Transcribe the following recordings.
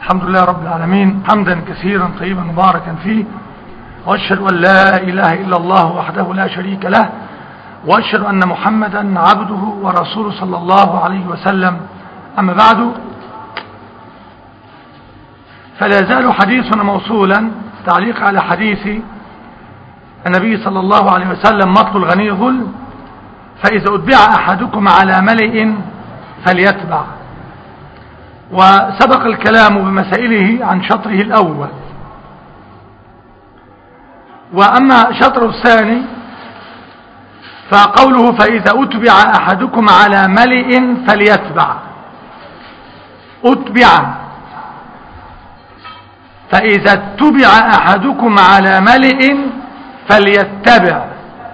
الحمد لله رب العالمين حمدا كثيرا طيبا مباركا فيه وأشهد أن لا إله إلا الله وحده لا شريك له وأشهد أن محمدا عبده ورسوله صلى الله عليه وسلم أما بعد فلا يزال حديثنا موصولا تعليق على حديث النبي صلى الله عليه وسلم مطل الغني ظلم فإذا أتبع أحدكم على ملئ فليتبع وسبق الكلام بمسائله عن شطره الأول وأما شطره الثاني فقوله فإذا أتبع أحدكم على ملئ فليتبع أتبع فإذا اتبع أحدكم على ملئ فليتبع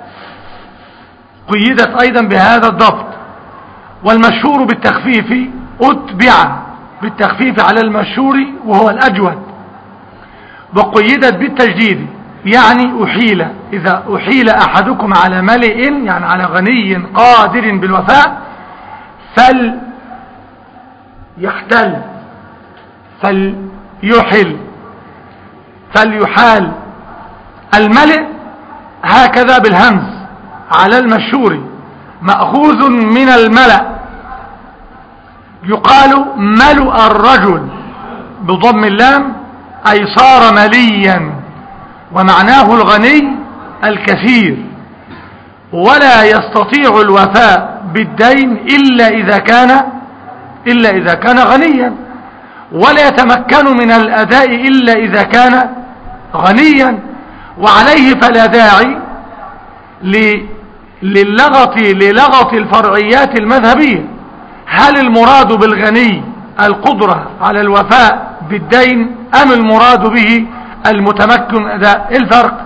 قيدت أيضا بهذا الضبط والمشهور بالتخفيف أتبع بالتخفيف على المشهور وهو الأجود وقيدت بالتجديد يعني أحيل إذا أحيل أحدكم على ملئ يعني على غني قادر بالوفاء فليحتل فليحل فليحال الملئ هكذا بالهمز على المشهور مأخوذ من الملأ يقال ملؤ الرجل بضم اللام أي صار مليا ومعناه الغني الكثير ولا يستطيع الوفاء بالدين إلا إذا كان إلا إذا كان غنيا ولا يتمكن من الأداء إلا إذا كان غنيا وعليه فلا داعي للغط للغط الفرعيات المذهبية هل المراد بالغني القدرة على الوفاء بالدين أم المراد به المتمكن أداء إيه الفرق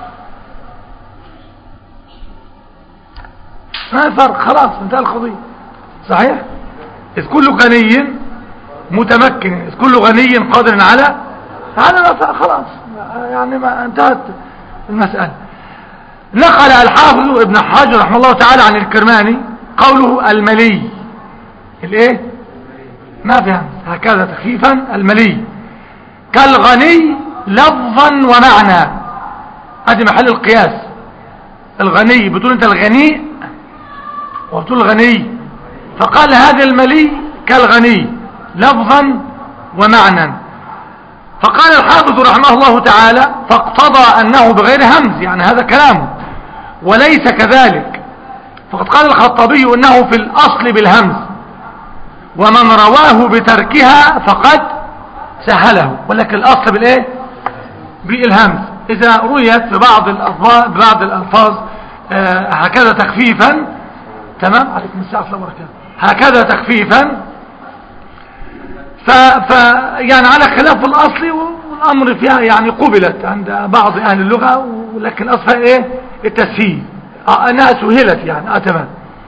ما الفرق خلاص انتهى القضية صحيح إذ كل غني متمكن إذ كل غني قادر على على الوفاء خلاص يعني ما انتهت المسألة نقل الحافظ ابن حجر رحمه الله تعالى عن الكرماني قوله الملي الايه ما فهم هكذا تخفيفا الملي كالغني لفظا ومعنى هذه محل القياس الغني بتقول انت الغني وبتقول الغني فقال هذا الملي كالغني لفظا ومعنى فقال الحافظ رحمه الله تعالى فاقتضى أنه بغير همز يعني هذا كلامه وليس كذلك فقد قال الخطابي أنه في الأصل بالهمز ومن رواه بتركها فقد سهله ولكن الأصل بالإيه بالهمز إذا رويت في بعض الألفاظ بعض الألفاظ آه هكذا تخفيفا تمام عليكم السلام ورحمة هكذا تخفيفا ف, ف يعني على خلاف الأصل والأمر فيها يعني قبلت عند بعض أهل اللغة ولكن أصلها إيه التسهيل آه أنها سهلت يعني آه تمام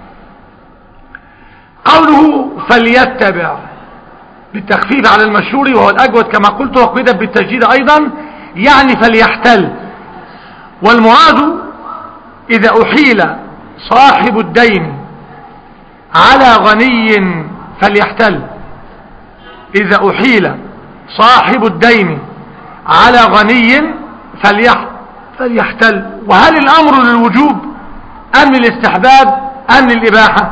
قوله فليتبع بالتخفيف على المشهور وهو الأجود كما قلت وقيدا بالتجديد أيضا يعني فليحتل والمراد إذا أحيل صاحب الدين على غني فليحتل إذا أحيل صاحب الدين على غني فليحتل وهل الأمر للوجوب أم للاستحباب أم للإباحة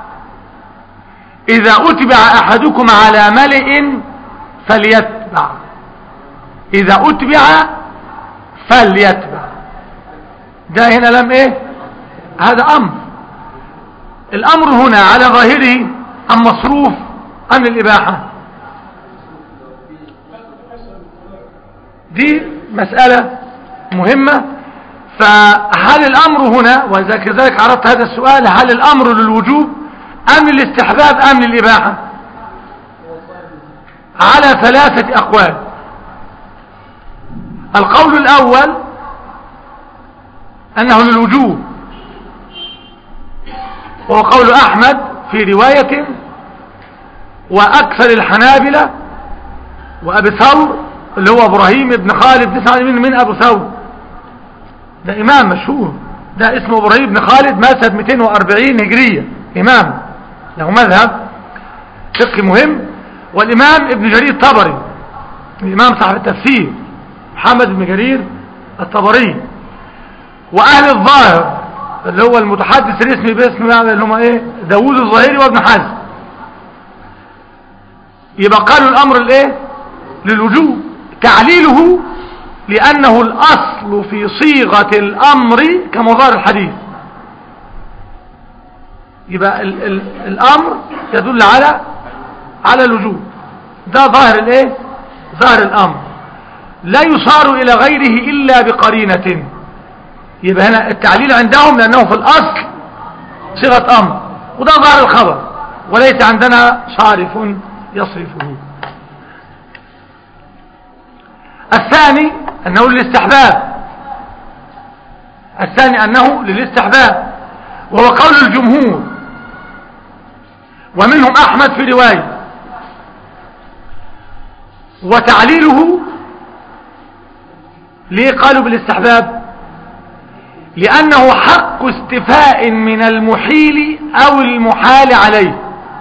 إذا أتبع أحدكم على ملئ فليتبع إذا أتبع فليتبع ده هنا لم إيه هذا أمر الأمر هنا على ظاهره أم مصروف أم الإباحة دي مسألة مهمة فهل الأمر هنا وكذلك عرضت هذا السؤال هل الأمر للوجوب أم للاستحباب أم للإباحة على ثلاثة أقوال القول الأول أنه للوجوب وهو قول أحمد في رواية وأكثر الحنابلة وأبي ثور اللي هو إبراهيم بن خالد تسعة من من أبو ثور ده إمام مشهور ده اسمه إبراهيم بن خالد مات 240 هجرية إمام له مذهب فقه مهم والإمام ابن جرير الطبري الإمام صاحب التفسير محمد بن جرير الطبري وأهل الظاهر اللي هو المتحدث الاسمي باسم يعني اللي هم ايه داوود الظاهري وابن حزم يبقى قالوا الأمر الايه للوجوب تعليله لأنه الأصل في صيغة الأمر كمظاهر الحديث يبقى ال ال الأمر يدل على على الوجوب ده ظاهر الايه ظاهر الأمر لا يصار إلى غيره إلا بقرينة يبقى هنا التعليل عندهم لأنه في الأصل صيغة أمر وده ظاهر الخبر وليس عندنا صارف يصرفه الثاني أنه للاستحباب الثاني أنه للاستحباب وهو قول الجمهور ومنهم أحمد في رواية وتعليله ليه قالوا بالاستحباب لأنه حق استفاء من المحيل أو المحال عليه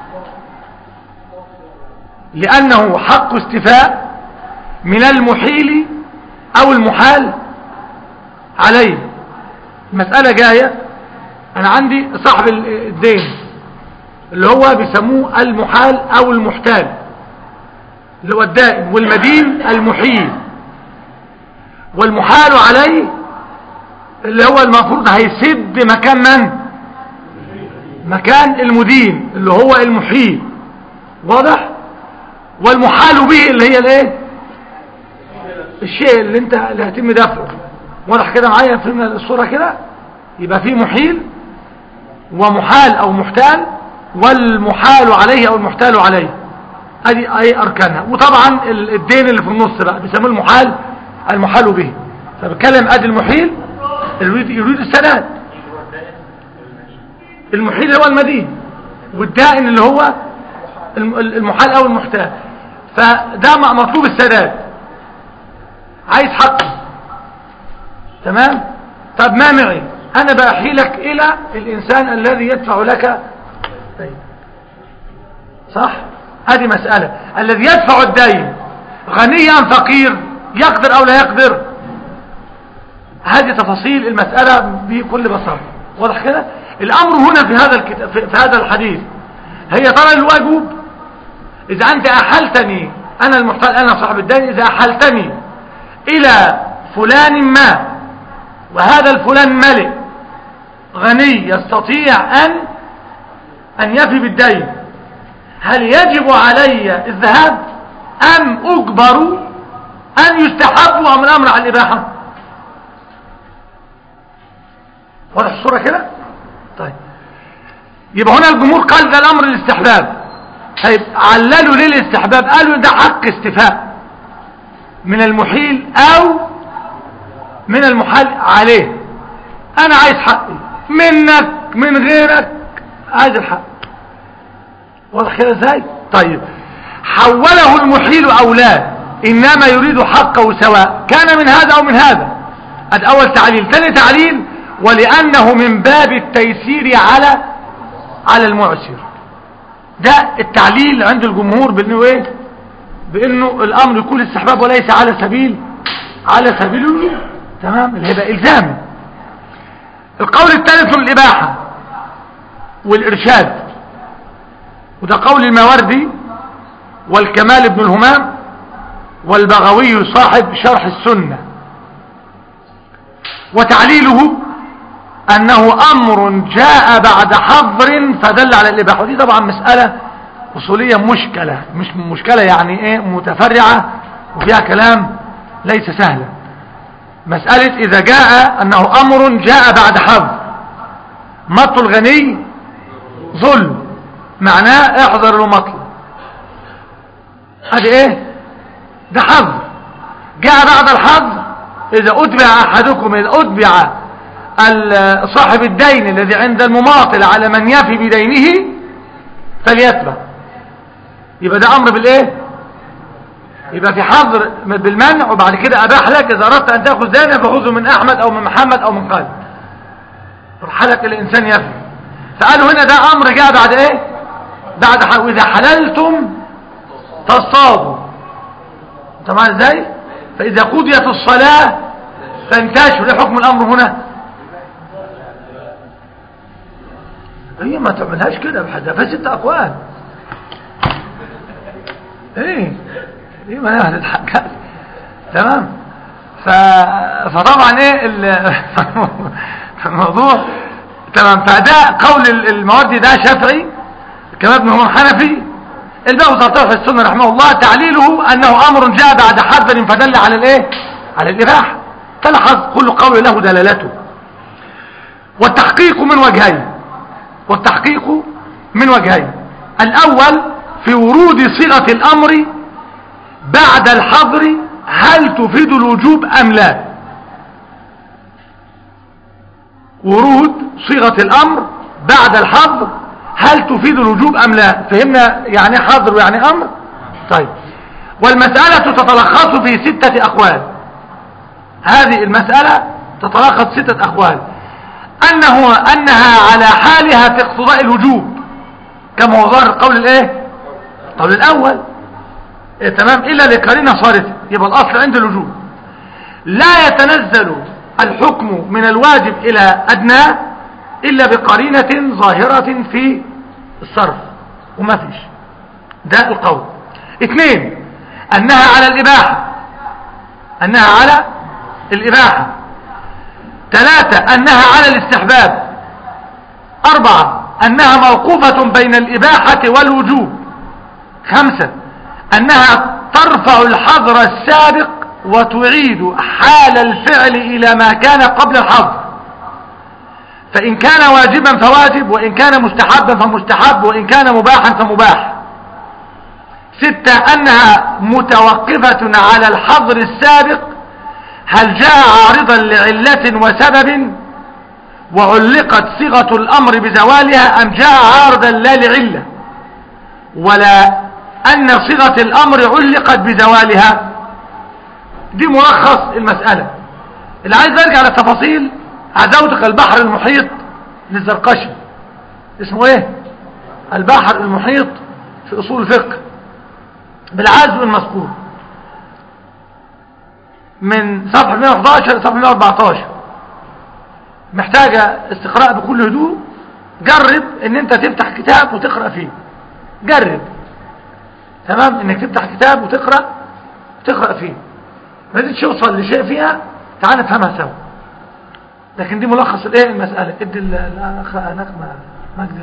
لأنه حق استفاء من المحيل أو المحال عليه مسألة جاية أنا عندي صاحب الدين اللي هو بيسموه المحال أو المحتال اللي هو الدائم والمدين المحيل والمحال عليه اللي هو المفروض هيسد مكان من مكان المدين اللي هو المحيل واضح والمحال به اللي هي الايه الشيء اللي انت اللي هيتم دفعه واضح كده معايا فهمنا الصوره كده يبقى في محيل ومحال او محتال والمحال عليه او المحتال عليه ادي اي اركانها وطبعا الدين اللي في النص بقى بيسموه المحال المحال به فبتكلم ادي المحيل يريد يريد السداد المحيل هو المدين والدائن اللي هو المحال او المحتال فده مطلوب السداد عايز حقي تمام طب ما معي انا باحيلك الى الانسان الذي يدفع لك صح هذه مسألة الذي يدفع الدين غني ام فقير يقدر او لا يقدر هذه تفاصيل المسألة بكل بساطة واضح كده الامر هنا في هذا الكتاب في هذا الحديث هي ترى الواجب اذا انت احلتني انا المحتال انا صاحب الدين اذا احلتني الى فلان ما وهذا الفلان ملك غني يستطيع ان ان يفي بالدين هل يجب علي الذهاب ام اجبر ان يستحب ام الامر على الاباحه واضح الصورة كده طيب يبقى هنا الجمهور قال ده الامر الاستحباب طيب عللوا ليه الاستحباب قالوا ده حق استفاء من المحيل او من المحال عليه انا عايز حقي منك من غيرك عايز الحق واضح كده ازاي طيب حوله المحيل او لا انما يريد حقه سواء كان من هذا او من هذا ادي اول تعليل ثاني تعليل ولأنه من باب التيسير على على المعسر ده التعليل عند الجمهور بانه ايه بانه الامر يكون استحباب وليس على سبيل على سبيل الوجوب تمام اللي هيبقى الزامي القول الثالث الاباحه والارشاد وده قول الماوردي والكمال بن الهمام والبغوي صاحب شرح السنه وتعليله أنه أمر جاء بعد حظر فدل على الإباحة ودي طبعا مسألة أصولية مشكلة مش مشكلة يعني إيه متفرعة وفيها كلام ليس سهلا مسألة إذا جاء أنه أمر جاء بعد حظر مط الغني ظلم معناه احذر له مطل هذه ايه ده حظر جاء بعد الحظر إذا أتبع أحدكم إذا أتبع صاحب الدين الذي عند المماطل على من يفي بدينه فليتبع يبقى ده أمر بالإيه يبقى في حظر بالمنع وبعد كده أباح لك إذا أردت أن تأخذ دينا فخذه من أحمد أو من محمد أو من خالد رحلك الإنسان يفي فقالوا هنا ده أمر جاء بعد إيه بعد وإذا حللتم تصطادوا انت معايا ازاي فاذا قضيت الصلاه فانتشروا ايه حكم الامر هنا هي ما تعملهاش كده بحذفها ست اقوال ايه ايه ما نهد الحاجات تمام ف... فطبعا ايه ال... الموضوع تمام فده قول المواردي ده شافعي كما ابن هو حنفي الباب 13 في السنه رحمه الله تعليله انه امر جاء بعد حذر فدل على الايه على الاباحه تلحظ كل قول له دلالته والتحقيق من وجهين والتحقيق من وجهين الاول في ورود صيغه الامر بعد الحظر هل تفيد الوجوب ام لا ورود صيغه الامر بعد الحظر هل تفيد الوجوب ام لا فهمنا يعني حظر ويعني امر طيب والمساله تتلخص في سته اقوال هذه المسألة تتلخص ستة أقوال أنه أنها على حالها في اقتضاء الوجوب كما هو ظاهر القول الايه القول الأول إيه تمام إلا لقرينة صارفة يبقى الأصل عند الوجوب لا يتنزل الحكم من الواجب إلى أدناه إلا بقرينة ظاهرة في الصرف وما فيش ده القول اثنين أنها على الإباحة أنها على الإباحة ثلاثة أنها على الاستحباب أربعة أنها موقوفة بين الإباحة والوجوب خمسة أنها ترفع الحظر السابق وتعيد حال الفعل إلى ما كان قبل الحظر فإن كان واجبا فواجب وإن كان مستحبا فمستحب وإن كان مباحا فمباح ستة أنها متوقفة على الحظر السابق هل جاء عارضا لعلة وسبب وعلقت صيغة الأمر بزوالها أم جاء عارضا لا لعلة ولا أن صيغة الأمر علقت بزوالها دي ملخص المسألة اللي عايز ارجع للتفاصيل عزوتك البحر المحيط للزرقشي اسمه ايه البحر المحيط في اصول الفقه بالعزو المذكور من صفحة 111 لصفحة 114 محتاجة استقراء بكل هدوء جرب ان انت تفتح كتاب وتقرأ فيه جرب تمام انك تفتح كتاب وتقرأ وتقرأ فيه ما تجيش توصل لشيء فيها تعال نفهمها سوا لكن دي ملخص الايه المسألة ادي الاخ هناك ما مجدي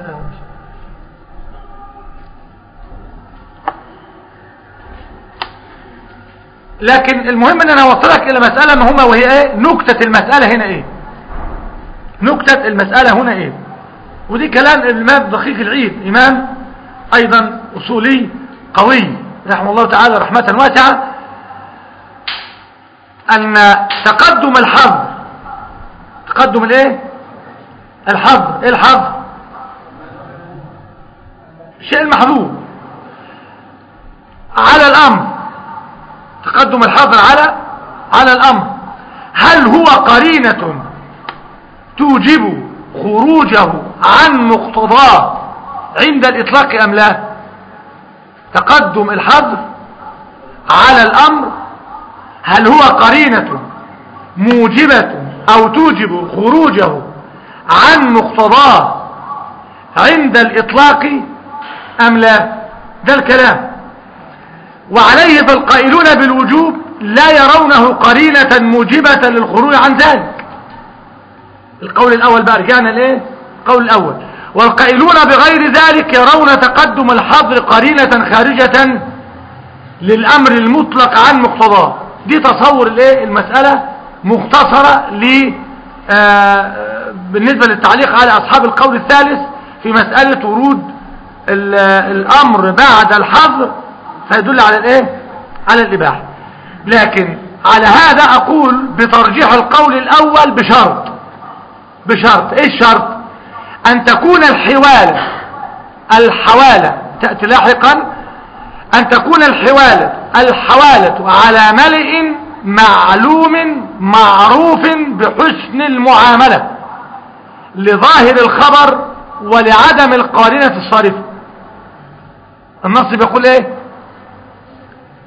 لكن المهم ان انا اوصلك الى مسألة مهمة وهي ايه نكتة المسألة هنا ايه نكتة المسألة هنا ايه ودي كلام الامام دقيق العيد امام ايضا اصولي قوي رحمه الله تعالى رحمة واسعة ان تقدم الحظ تقدم الايه الحظ ايه الحظ الشيء المحظوظ على الامر تقدم الحظر على على الامر هل هو قرينة توجب خروجه عن مقتضاه عند الاطلاق ام لا تقدم الحظر على الامر هل هو قرينة موجبة او توجب خروجه عن مقتضاه عند الاطلاق ام لا ده الكلام وعليه فالقائلون بالوجوب لا يرونه قرينة موجبة للخروج عن ذلك القول الاول بقى رجعنا ليه القول الاول والقائلون بغير ذلك يرون تقدم الحظر قرينة خارجة للامر المطلق عن مقتضاه دي تصور الايه المسألة مختصرة ل بالنسبة للتعليق على اصحاب القول الثالث في مسألة ورود الامر بعد الحظر فيدل على الايه على الاباحة لكن على هذا اقول بترجيح القول الاول بشرط بشرط ايه الشرط ان تكون الحوالة الحوالة تأتي لاحقا ان تكون الحوالة الحوالة على ملئ معلوم معروف بحسن المعاملة لظاهر الخبر ولعدم القارنة الصارفة النص بيقول ايه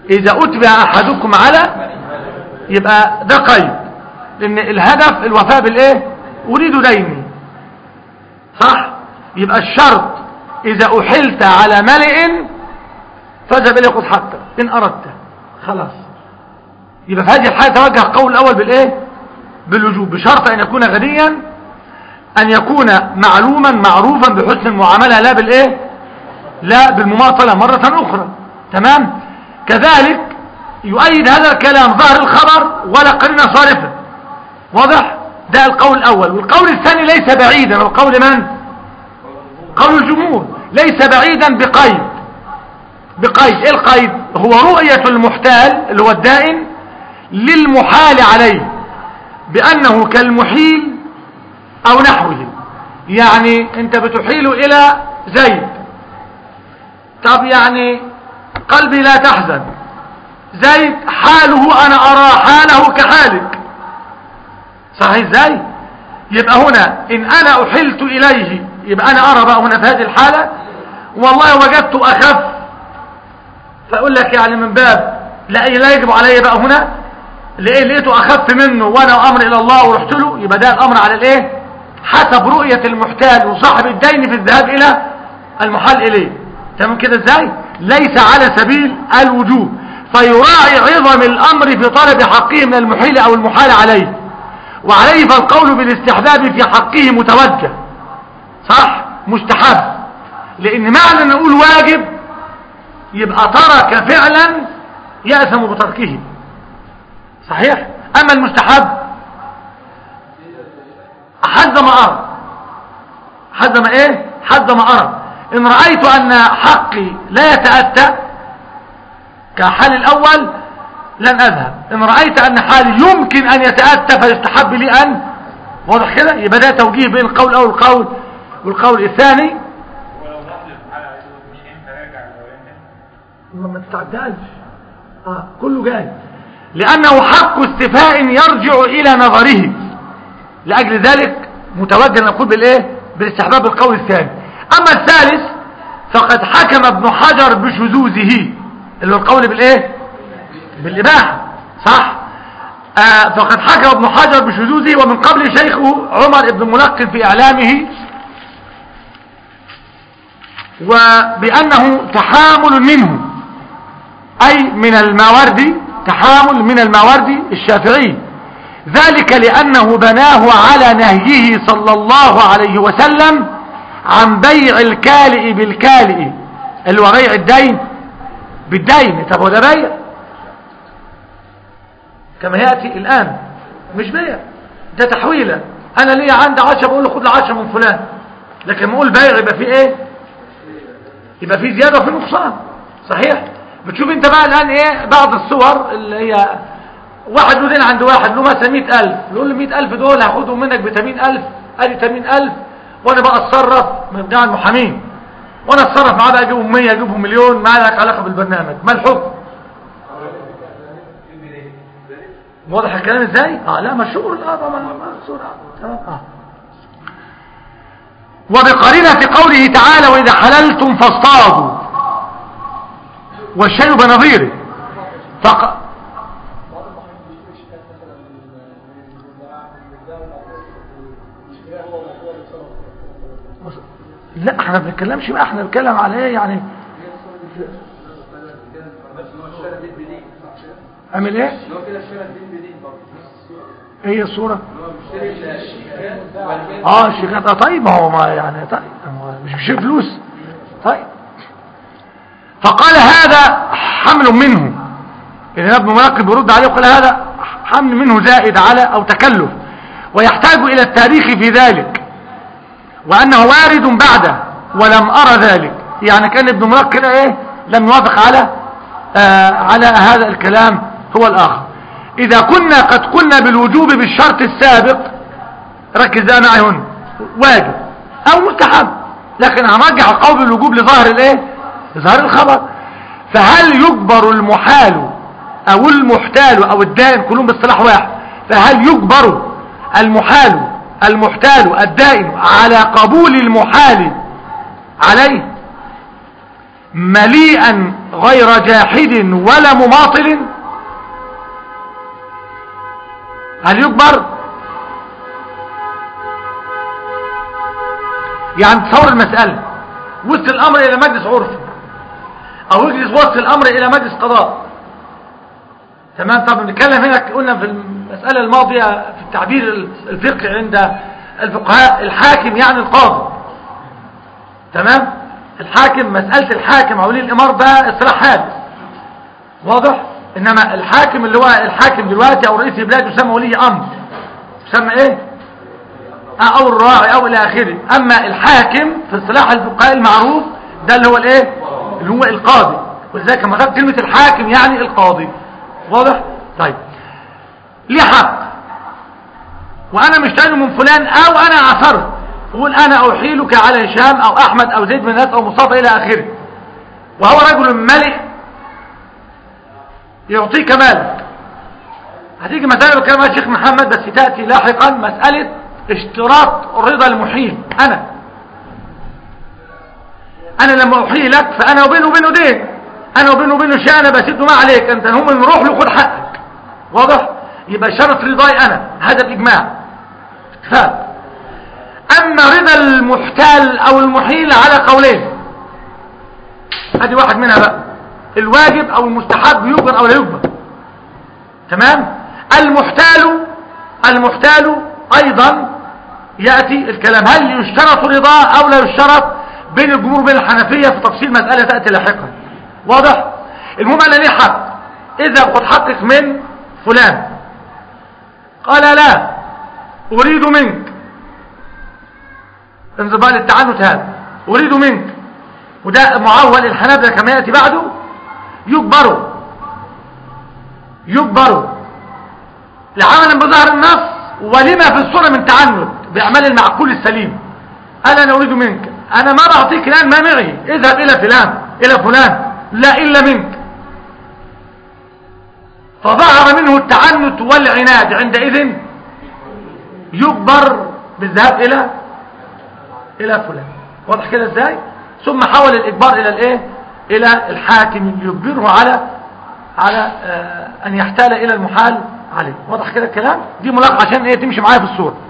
إذا أتبع أحدكم على يبقى ده قيد لأن الهدف الوفاء بالإيه أريد ديني صح يبقى الشرط إذا أحلت على ملئ فاذهب إليه خذ حقك إن أردت خلاص يبقى في هذه الحالة توجه القول الأول بالإيه بالوجوب بشرط أن يكون غنيا أن يكون معلوما معروفا بحسن المعاملة لا بالإيه لا بالمماطلة مرة أخرى تمام كذلك يؤيد هذا الكلام ظهر الخبر ولا قرينة صارفة واضح ده القول الأول والقول الثاني ليس بعيدا والقول من قول الجمهور ليس بعيدا بقيد بقيد ايه القيد هو رؤية المحتال اللي هو الدائن للمحال عليه بأنه كالمحيل أو نحوه يعني انت بتحيل إلى زيد طب يعني قلبي لا تحزن زيد حاله أنا أرى حاله كحالك صحيح ازاي يبقى هنا إن أنا أحلت إليه يبقى أنا أرى بقى هنا في هذه الحالة والله وجدت أخف فأقول لك يعني من باب لا لا يجب علي بقى هنا لإيه لقيته أخف منه وأنا أمر إلى الله ورحت له يبقى ده الأمر على الإيه حسب رؤية المحتال وصاحب الدين في الذهاب إلى المحال إليه تمام كده إزاي ليس على سبيل الوجوب فيراعي عظم الأمر في طلب حقه من المحيل أو المحال عليه وعليه فالقول بالاستحباب في حقه متوجه صح مستحب لأن معنى أن نقول واجب يبقى ترك فعلا يأثم بتركه صحيح أما المستحب حد ما أرى حد ما إيه حد ما أرى إن رأيت أن حقي لا يتأتى كحال الأول لن أذهب إن رأيت أن حالي يمكن أن يتأتى فيستحب لي أن واضح كده يبقى ده توجيه بين القول الأول والقول والقول الثاني ولو راح للحالة عايز يقول مش امتى راجع لو امتى ما تستعجلش آه كله جاي لأنه حق استفاء يرجع إلى نظره لأجل ذلك متوجه نقول بالإيه بالاستحباب القول الثاني أما الثالث فقد حكم ابن حجر بشذوذه اللي هو القول بالإيه بالإباحة صح آه فقد حكم ابن حجر بشذوذه ومن قبل شيخه عمر بن ملقن في إعلامه وبأنه تحامل منه أي من الماوردي تحامل من الماوردي الشافعي ذلك لأنه بناه على نهيه صلى الله عليه وسلم عن بيع الكالئ بالكالئ اللي هو بيع الدين بالدين طب هو ده بيع كما يأتي الآن مش بيع ده تحويلة أنا ليا عندي عشرة بقول له خد العشرة من فلان لكن ما أقول بيع يبقى فيه إيه يبقى فيه زيادة وفيه نقصان صحيح بتشوف انت بقى الآن ايه بعض الصور اللي هي واحد له دين عند واحد له مثلا 100000 يقول له 100000 دول هاخدهم منك ب 80000 ادي 80000 وانا بقى اتصرف من بتاع المحامين وانا اتصرف معاه بقى اجيبهم 100 اجيبهم مليون ما لك علاقه بالبرنامج ما الحكم واضح الكلام ازاي اه لا مشهور اه طبعا مشهور اه تمام اه وبقرينة قوله تعالى وإذا حللتم فاصطادوا والشيء بنظيره فق... لا احنا ما بنتكلمش بقى احنا بنتكلم على ايه يعني اعمل ايه ايه الصورة اه الشيكات اه طيب ما هو ما يعني طيب هو مش بشيء فلوس طيب فقال هذا حمل منه إذن ابن مراقب بيرد عليه وقال هذا حمل منه زائد على أو تكلف ويحتاج إلى التاريخ في ذلك وأنه وارد بعده ولم أرى ذلك يعني كان ابن مراقب كده إيه لم يوافق على آه على هذا الكلام هو الآخر إذا كنا قد قلنا بالوجوب بالشرط السابق ركز ده معي هنا واجب أو مستحب لكن هنرجع القول بالوجوب لظاهر الايه ظاهر الخبر فهل يجبر المحال او المحتال او الدائن كلهم باصطلاح واحد فهل يجبر المحال المحتال الدائن على قبول المحال عليه مليئا غير جاحد ولا مماطل هل يكبر يعني تصور المسألة وصل الأمر إلى مجلس عرفي أو يجلس وصل الأمر إلى مجلس قضاء تمام طب بنتكلم هنا قلنا في المسألة الماضية في التعبير الفقهي عند الفقهاء الحاكم يعني القاضي تمام الحاكم مسألة الحاكم أو ولي الإمار ده اصطلاح حادث واضح إنما الحاكم اللي هو الحاكم دلوقتي أو رئيس البلاد يسمى ولي أمر يسمى إيه أو الراعي أو إلى آخره أما الحاكم في اصطلاح الفقهاء المعروف ده اللي هو الإيه اللي هو القاضي ولذلك لما خدت كلمة الحاكم يعني القاضي واضح طيب ليه حق وانا مشتري من فلان او انا عثرت قول انا احيلك على هشام او احمد او زيد بن ناس او مصطفى الى اخره وهو رجل ملئ يعطيك مالك هتيجي مسألة بكلام الشيخ محمد بس تأتي لاحقا مسألة اشتراط رضا المحيل انا انا لما احيلك فانا وبينه وبينه دين انا وبينه وبينه شيء انا بسيبه ما عليك انت هم نروح له خد حقك واضح يبقى شرط رضاي انا هذا الاجماع اتفاق اما رضا المحتال او المحيل على قولين ادي واحد منها بقى الواجب او المستحب يجبر او لا يجبر تمام المحتال المحتال ايضا ياتي الكلام هل يشترط رضاه او لا يشترط بين الجمهور وبين الحنفيه في تفصيل مساله تاتي لاحقا واضح المهم انا ليه حق اذا قد حقق من فلان قال لا اريد منك انضباط التعنت هذا اريد منك وده معول الحنابلة كما يأتي بعده يجبروا يجبروا لعمل بظهر النص ولما في الصورة من تعنت بأعمال المعقول السليم أنا أنا أريد منك أنا ما بعطيك الآن ما معي اذهب إلى فلان إلى فلان لا إلا منك فظهر منه التعنت والعناد عندئذ يجبر بالذهاب إلى إلى فلان واضح كده إزاي ثم حول الإجبار إلى الإيه إلى الحاكم يجبره على على آه أن يحتال إلى المحال عليه واضح كده الكلام دي ملاحظة عشان إيه تمشي معايا في الصورة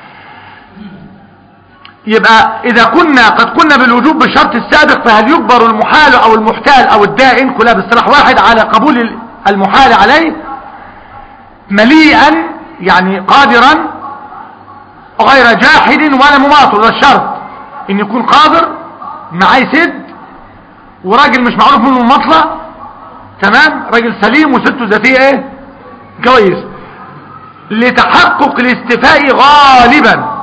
يبقى إذا كنا قد كنا بالوجوب بالشرط السابق فهل يجبر المحال أو المحتال أو الدائن كلها باصطلاح واحد على قبول المحال عليه مليئا يعني قادرا غير جاحد ولا مماطل ده الشرط ان يكون قادر معاه سد وراجل مش معروف منه المطلع تمام راجل سليم وسته ذاتيه ايه كويس لتحقق الاستفاء غالبا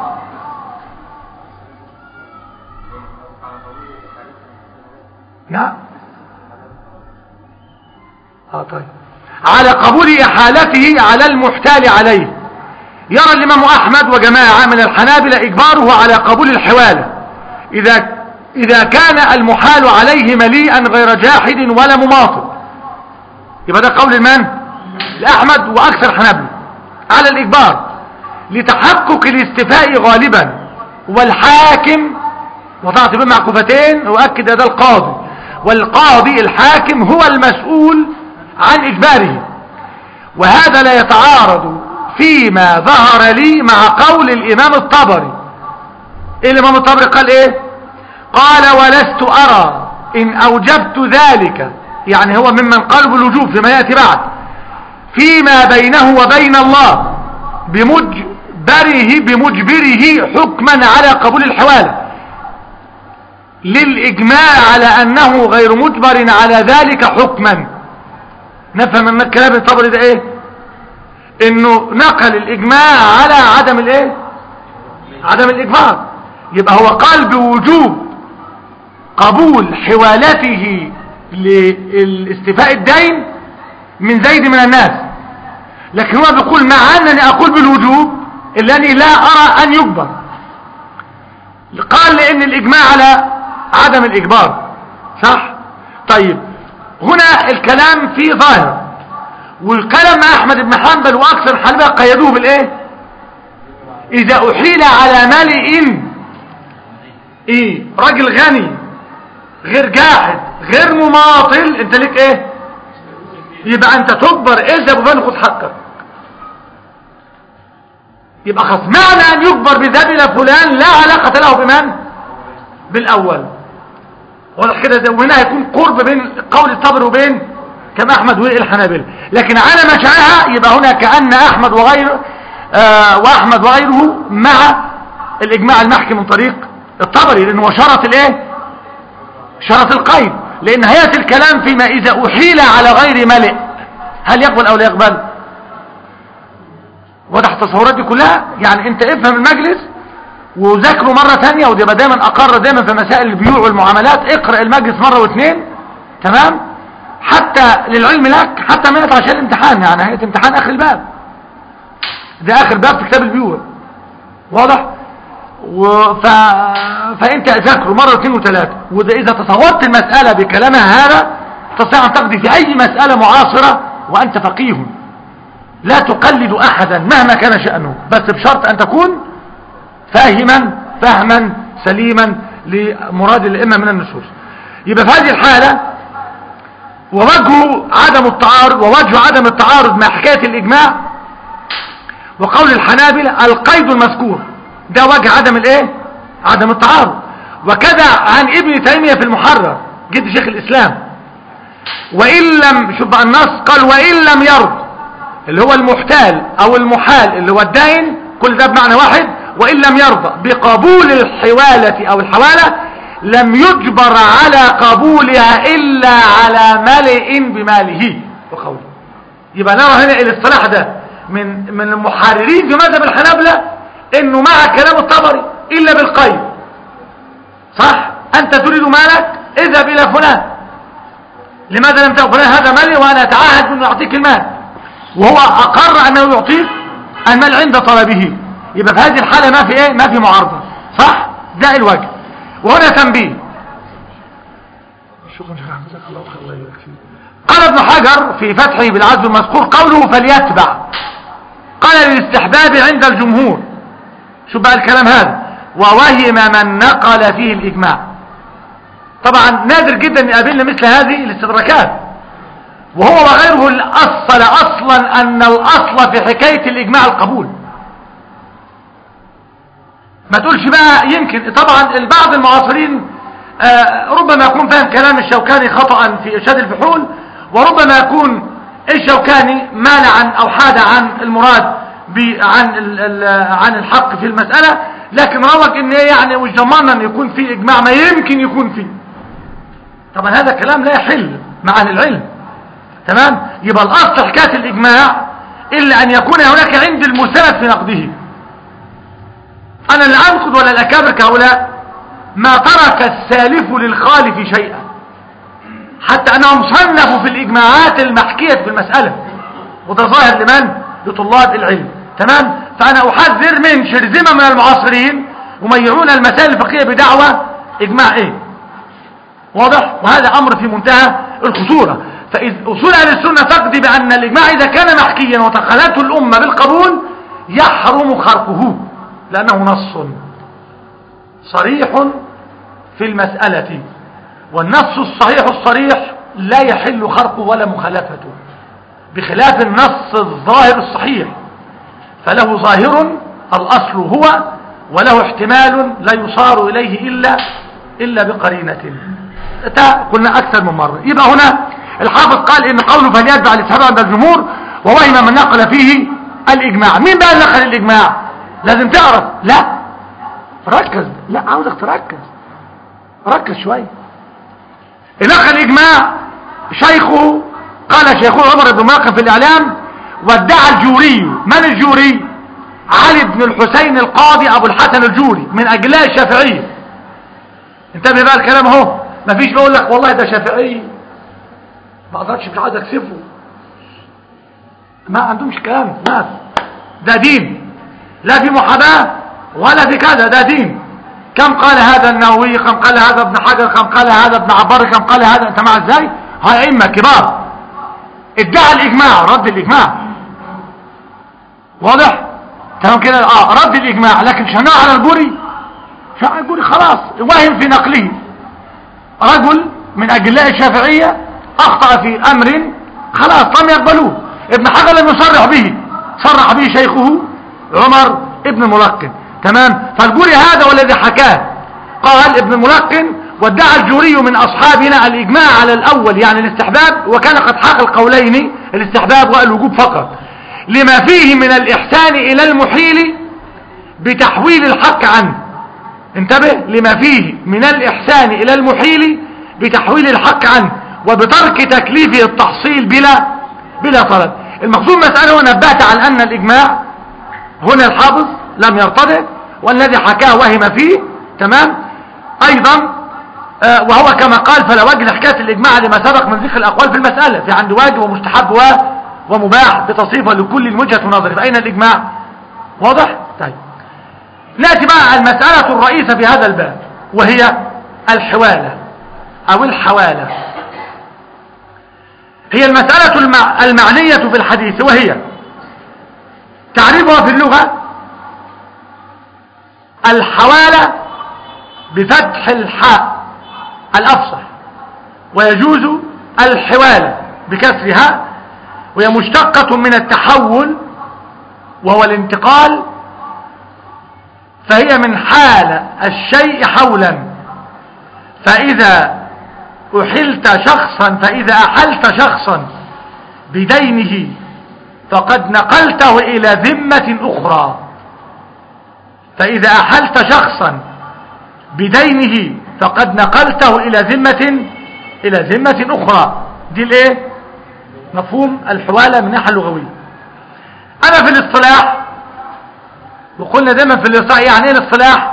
نعم اه طيب على قبول احالته على المحتال عليه يرى الامام احمد وجماعة من الحنابلة اجباره على قبول الحوالة اذا اذا كان المحال عليه مليئا غير جاحد ولا مماطل يبقى ده قول من لاحمد واكثر حنابلة على الاجبار لتحقق الاستفاء غالبا والحاكم وضعت بين معكوفتين واكد هذا القاضي والقاضي الحاكم هو المسؤول عن اجباره وهذا لا يتعارض فيما ظهر لي مع قول الامام الطبري إيه الامام الطبري قال ايه قال ولست ارى ان اوجبت ذلك يعني هو ممن قال بالوجوب فيما ياتي بعد فيما بينه وبين الله بمجبره بمجبره حكما على قبول الحواله للإجماع على أنه غير مجبر على ذلك حكما نفهم من الكلام الطبري ده ايه انه نقل الإجماع على عدم الايه عدم الإجبار يبقى هو قال بوجوب قبول حوالته لاستفاء الدين من زيد من الناس لكن هو بيقول مع أنني أقول بالوجوب إلا أني لا أرى أن يجبر قال لأن الإجماع على عدم الإجبار صح طيب هنا الكلام فيه ظاهر والكلام مع أحمد بن حنبل وأكثر حنبل قيدوه بالإيه إذا أحيل على ملئ إيه راجل غني غير جاحد غير مماطل انت ليك ايه يبقى انت تجبر اذهب وفين خد حقك يبقى خلاص معنى ان يجبر بذهاب الى فلان لا علاقة له بمن بالاول واضح كده ده وهنا هيكون قرب بين قول الطبر وبين كما احمد والحنابلة لكن على مشاعها يبقى هنا كأن احمد وغيره آه واحمد وغيره مع الاجماع المحكي من طريق الطبري لانه هو شرط الايه شرط القيد لان هيئة الكلام فيما اذا احيل على غير ملئ هل يقبل او لا يقبل وضح التصورات دي كلها يعني انت افهم المجلس وذاكره مرة تانية ودي دايما اقر دايما في مسائل البيوع والمعاملات اقرأ المجلس مرة واثنين تمام حتى للعلم لك حتى منت عشان الامتحان يعني هيئة امتحان اخر الباب ده اخر باب في كتاب البيوع واضح وف... فانت ذاكره مرة واثنين وثلاثة وده اذا تصورت المسألة بكلامها هذا تستطيع ان تقضي في اي مسألة معاصرة وانت فقيه لا تقلد احدا مهما كان شأنه بس بشرط ان تكون فاهما فهما سليما لمراد الائمه من النصوص يبقى في هذه الحالة ووجه عدم التعارض ووجه عدم التعارض مع حكاية الاجماع وقول الحنابلة القيد المذكور ده وجه عدم الايه عدم التعارض وكذا عن ابن تيمية في المحرر جد شيخ الاسلام وان لم شوف بقى النص قال وان لم يرض اللي هو المحتال او المحال اللي هو الدائن كل ده بمعنى واحد وان لم يرضى بقبول الحوالة او الحوالة لم يجبر على قبولها الا على ملئ بماله وقوله يبقى نرى هنا الاصطلاح ده من من المحررين في مذهب الحنابلة انه مع كلام الطبري الا بالقيد صح انت تريد مالك اذهب الى فلان لماذا لم تقل فلان هذا مالي وانا اتعاهد انه يعطيك المال وهو اقر انه يعطيك المال عند طلبه يبقى في هذه الحالة ما في ايه ما في معارضة صح ده الوجه وهنا تنبيه شكرا شيخ احمد الله خير الله يبارك فيك قال ابن حجر في فتحه بالعزم المذكور قوله فليتبع قال للاستحباب عند الجمهور شو بقى الكلام هذا ووهم من نقل فيه الإجماع طبعا نادر جدا ان يقابلنا مثل هذه الاستدراكات وهو وغيره الأصل أصلا أن الأصل في حكاية الإجماع القبول ما تقولش بقى يمكن طبعا البعض المعاصرين آه ربما يكون فاهم كلام الشوكاني خطأ في إرشاد الفحول وربما يكون الشوكاني مال عن أو حاد عن المراد عن عن الحق في المسألة لكن روج ان يعني مش ضمننا ان يكون في اجماع ما يمكن يكون فيه طبعا هذا كلام لا يحل مع اهل العلم تمام يبقى الاصل حكايه الاجماع الا ان يكون هناك عند المستند في نقده انا لا انقد ولا الاكابر كهؤلاء ما ترك السالف للخالف شيئا حتى انهم صنفوا في الاجماعات المحكيه في المساله وده ظاهر لمن لطلاب العلم تمام فانا احذر من شرذمه من المعاصرين يميعون المسائل الفقهيه بدعوى اجماع ايه واضح وهذا امر في منتهى الخطوره فاذ اصول اهل السنه تقضي بان الاجماع اذا كان محكيا وتخلته الامه بالقبول يحرم خرقه لانه نص صريح في المساله والنص الصحيح الصريح لا يحل خرقه ولا مخالفته بخلاف النص الظاهر الصحيح فله ظاهر الأصل هو وله احتمال لا يصار إليه إلا إلا بقرينة قلنا أكثر من مرة يبقى هنا الحافظ قال إن قوله فليتبع الإسحاب عند الجمهور ووهم من نقل فيه الإجماع مين بقى نقل الإجماع لازم تعرف لا ركز لا عاوزك تركز ركز شوية نقل الإجماع شيخه قال شيخه عمر بن ماقم في الإعلام وادعى الجوري من الجوري علي بن الحسين القاضي ابو الحسن الجوري من اجلاء الشافعية انتبه بقى الكلام اهو مفيش بيقول لك والله ده شافعي ما اقدرش مش عايز اكسفه ما عندهمش كلام ما ده دين لا في محاباة ولا في كذا ده دين كم قال هذا النووي كم قال هذا ابن حجر كم قال هذا ابن عبار كم قال هذا انت مع ازاي هاي ائمه كبار ادعى الاجماع رد الاجماع واضح تمام كده اه رد الاجماع لكن شناع على البوري شناع البوري خلاص وهم في نقله رجل من أجلاء الشافعية أخطأ في أمر خلاص لم يقبلوه ابن حجر لم يصرح به صرح به شيخه عمر ابن الملقن تمام فالجوري هذا والذي حكاه قال ابن الملقن وادعى الجوري من أصحابنا الإجماع على الأول يعني الاستحباب وكان قد حق القولين الاستحباب والوجوب فقط لما فيه من الإحسان إلى المحيل بتحويل الحق عنه انتبه لما فيه من الإحسان إلى المحيل بتحويل الحق عنه وبترك تكليفه التحصيل بلا بلا طلب المقصود مسألة ونبهت على أن الإجماع هنا الحافظ لم يرتضي والذي حكاه وهم فيه تمام أيضا آه وهو كما قال فلا وجه لحكاية الإجماع لما سبق من ذكر الأقوال في المسألة في عند واجب ومستحب و ومباح بتصريفه لكل وجهة نظر فأين الإجماع واضح؟ طيب نأتي بقى على المسألة الرئيسة في هذا الباب وهي الحوالة أو الحوالة هي المسألة المع... المعنية في الحديث وهي تعريفها في اللغة الحوالة بفتح الحاء الأفصح ويجوز الحوالة بكسرها وهي مشتقة من التحول وهو الانتقال فهي من حال الشيء حولا فإذا أحلت شخصا فإذا أحلت شخصا بدينه فقد نقلته إلى ذمة أخرى فإذا أحلت شخصا بدينه فقد نقلته إلى ذمة إلى ذمة أخرى دي الإيه مفهوم الحوالة من ناحية لغوية أنا في الاصطلاح وقلنا دايما في الاصطلاح يعني ايه الاصطلاح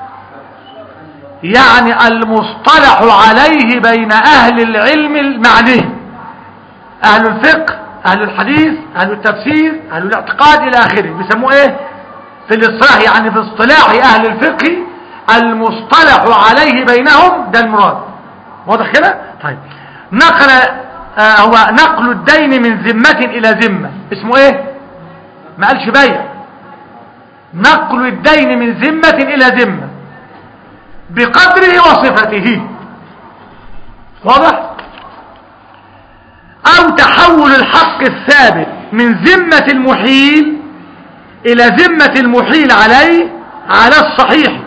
يعني المصطلح عليه بين اهل العلم المعنيه اهل الفقه اهل الحديث اهل التفسير اهل الاعتقاد الى اخره بيسموه ايه في الاصطلاح يعني في اصطلاح اهل الفقه المصطلح عليه بينهم ده المراد واضح كده طيب نقل آه هو نقل الدين من ذمة الى ذمة اسمه ايه ما قالش بيع نقل الدين من ذمة إلى ذمة بقدره وصفته واضح أو تحول الحق الثابت من ذمة المحيل إلى ذمة المحيل عليه على الصحيح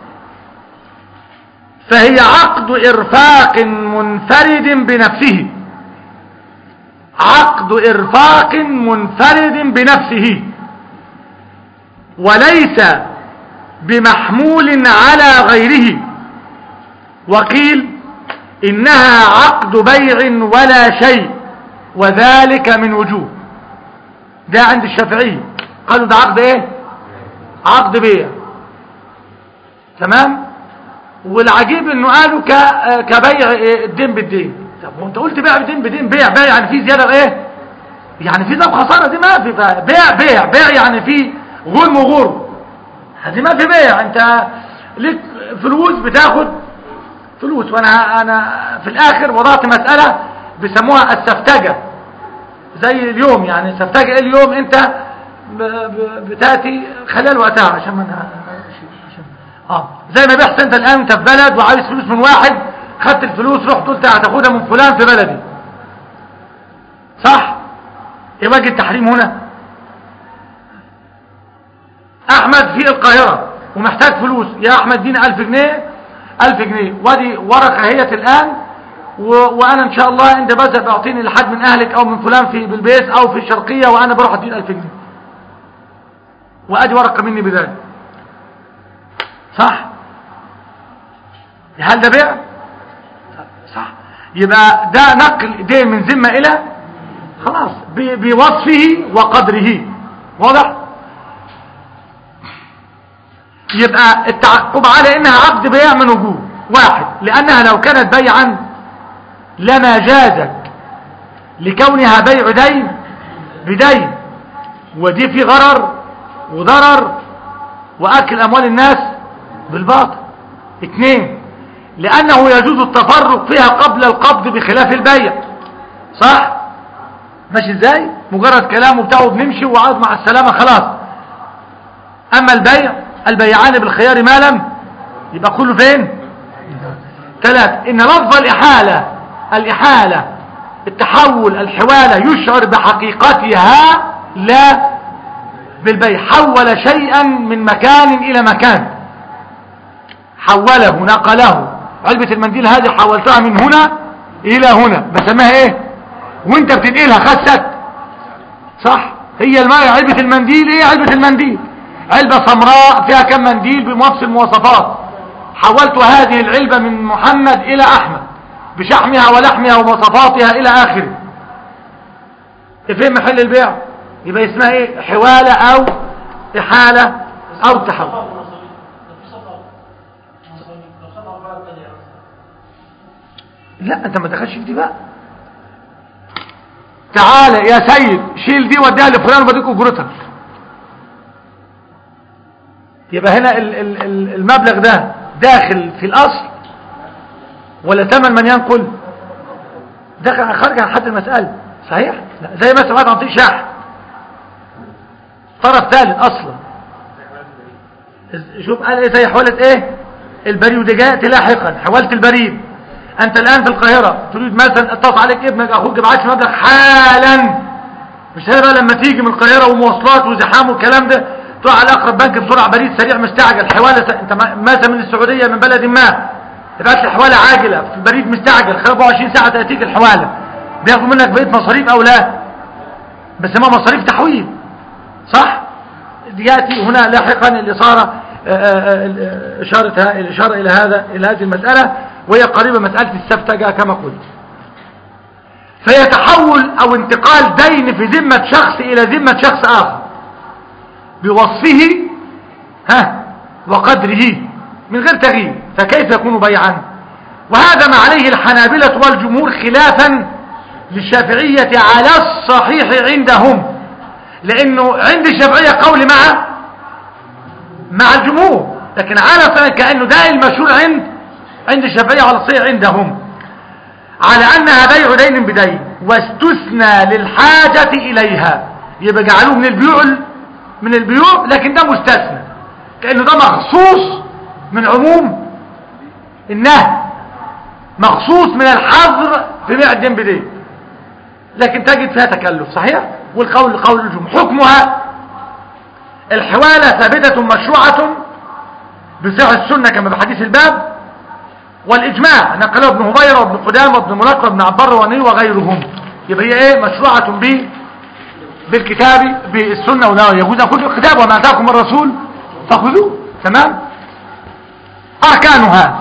فهي عقد إرفاق منفرد بنفسه عقد إرفاق منفرد بنفسه وليس بمحمول على غيره وقيل إنها عقد بيع ولا شيء وذلك من وجوه ده عند الشافعي قالوا ده عقد ايه عقد بيع تمام والعجيب انه قالوا كبيع الدين بالدين طب وانت قلت بيع الدين بدين بيع بيع يعني في زياده ايه يعني في ذنب خساره دي ما في بيع بيع بيع يعني في غرم وغرم هذه ما في بيع انت لك فلوس بتاخد فلوس وانا انا في الاخر وضعت مسألة بيسموها السفتجة زي اليوم يعني سفتجة اليوم انت بتاتي خلال وقتها عشان ما عشان اه زي ما بيحصل انت الان انت في بلد وعايز فلوس من واحد خدت الفلوس رحت قلت هتاخدها من فلان في بلدي صح ايه وجه التحريم هنا احمد في القاهرة ومحتاج فلوس يا احمد اديني الف جنيه الف جنيه وادي ورقة هيت الان و... وانا ان شاء الله عند بذهب اعطيني لحد من اهلك او من فلان في بالبيت او في الشرقية وانا بروح اديني الف جنيه وادي ورقة مني بذلك صح هل ده بيع صح يبقى ده نقل دين من ذمة الى خلاص ب... بوصفه وقدره واضح يبقى التعقب على انها عقد بيع من وجوه واحد لانها لو كانت بيعا لما جازت لكونها بيع دين بدين ودي في غرر وضرر واكل اموال الناس بالباطل اثنين لانه يجوز التفرق فيها قبل القبض بخلاف البيع صح ماشي ازاي مجرد كلامه بتاعه بنمشي وعاد مع السلامة خلاص اما البيع البيعان بالخيار ما لم يبقى كله فين ثلاثة إن لفظ الإحالة الإحالة التحول الحوالة يشعر بحقيقتها لا بالبيع حول شيئا من مكان إلى مكان حوله نقله علبة المنديل هذه حولتها من هنا إلى هنا بسميها إيه وانت بتنقلها خست صح هي الماء علبة المنديل ايه علبة المنديل علبة سمراء فيها كم منديل بنفس المواصفات حولت هذه العلبة من محمد الى احمد بشحمها ولحمها ومواصفاتها الى اخره فين محل البيع يبقى اسمها ايه حوالة او احالة او تحول لا انت ما دخلش في دي بقى تعالى يا سيد شيل دي وديها لفلان وبديك اجرتها يبقى هنا ال- ال- ال- المبلغ ده داخل في الاصل ولا ثمن من ينقل داخل خارج عن حد المسألة صحيح لا زي مثلا واحد عطيه شحن طرف ثالث اصلا شوف قال ايه زي حوالة ايه البريد ودي جاءت لاحقا حوالة البريد انت الان في القاهرة تريد مثلا اتصل عليك ابنك اخوك يبعت مبلغ حالا مش هيبقى لما تيجي من القاهرة ومواصلات وزحام والكلام ده تروح على اقرب بنك بسرعة بريد سريع مستعجل حوالة س- انت م- مثلا من السعودية من بلد ما تبعت لي حوالة عاجلة في البريد مستعجل خلال 24 ساعة تأتيك الحوالة بياخدوا منك بقية مصاريف او لا بس ما مصاريف تحويل صح يأتي هنا لاحقا الإصارة آه، آه، آه، إشارة الإشارة إلى هذا إلى هذه المسألة وهي قريبة مسألة السفتجة كما قلت فيتحول أو انتقال دين في ذمة شخص إلى ذمة شخص آخر بوصفه ها وقدره من غير تغيير فكيف يكون بيعا وهذا ما عليه الحنابلة والجمهور خلافا للشافعية على الصحيح عندهم لانه عند الشافعية قول مع مع الجمهور لكن على صحيح كأنه ده المشهور عند عند الشافعية على الصحيح عندهم على انها بيع دين بدين واستثنى للحاجة اليها يبقى جعلوه من البيوع من البيوع لكن ده مستثنى كأنه ده مخصوص من عموم النهي مخصوص من الحظر في بيع الدين بدين لكن تجد فيها تكلف صحيح والقول قول الجمهور حكمها الحوالة ثابتة مشروعة بصحة السنة كما بحديث الباب والإجماع نقله ابن هبيرة وابن قدامة وابن ملقب وابن عبر واني وغيرهم يبقى هي ايه مشروعة ب بالكتاب بالسنة ولا يجوز أن كل الكتاب وما أتاكم الرسول فخذوه تمام أركانها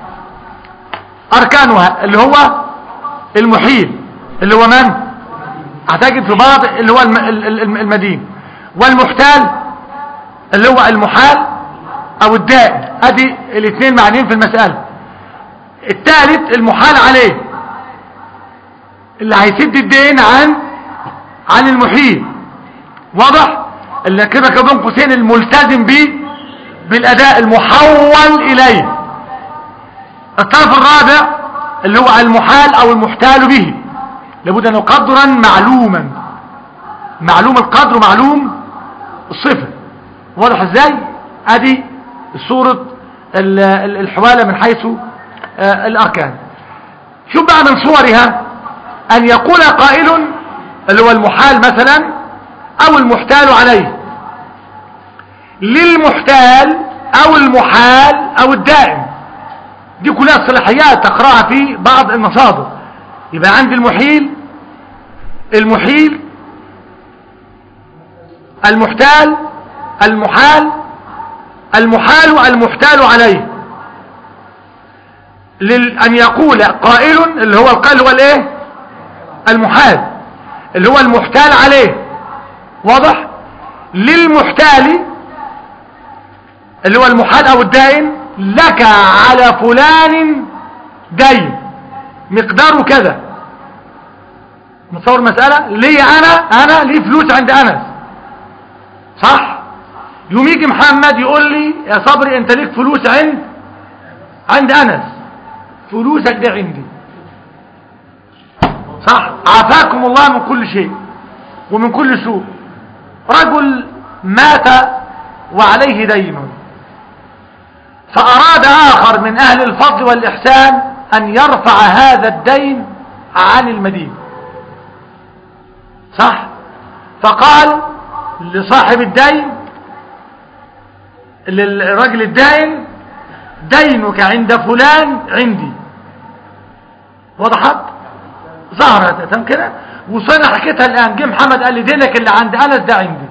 أركانها اللي هو المحيل اللي هو من هتجد في بعض اللي هو الم- ال- ال- المدين والمحتال اللي هو المحال او الدائم ادي الاثنين معنيين في المسألة الثالث المحال عليه اللي هيسد الدين عن عن المحيل واضح اللي كده كده بين قوسين الملتزم به بالاداء المحول اليه الطرف الرابع اللي هو المحال او المحتال به لابد انه قدرا معلوما معلوم القدر ومعلوم الصفة واضح ازاي ادي صورة ال- ال- الحوالة من حيث آه، الاركان شوف بقى من صورها ان يقول قائل اللي هو المحال مثلا او المحتال عليه للمحتال او المحال او الدائم دي كلها صلاحيات تقرأها في بعض المصادر يبقى عندي المحيل المحيل المحتال المحال المحال المحتال عليه لل... أن يقول قائل اللي هو القائل هو الايه المحال اللي هو المحتال عليه واضح للمحتال اللي هو المحال او الدائن لك على فلان دين مقداره كذا متصور مسألة ليه انا انا ليه فلوس عند انس صح يوم يجي محمد يقول لي يا صبري انت ليك فلوس عند عند انس فلوسك ده عندي صح عافاكم الله من كل شيء ومن كل سوء رجل مات وعليه دين فأراد آخر من أهل الفضل والإحسان أن يرفع هذا الدين عن المدين صح فقال لصاحب الدين للرجل الدائن دينك عند فلان عندي وضحت ظهرت تمام كده وصلنا حكيتها الآن جه محمد قال لي دينك اللي عند أنس ده عندي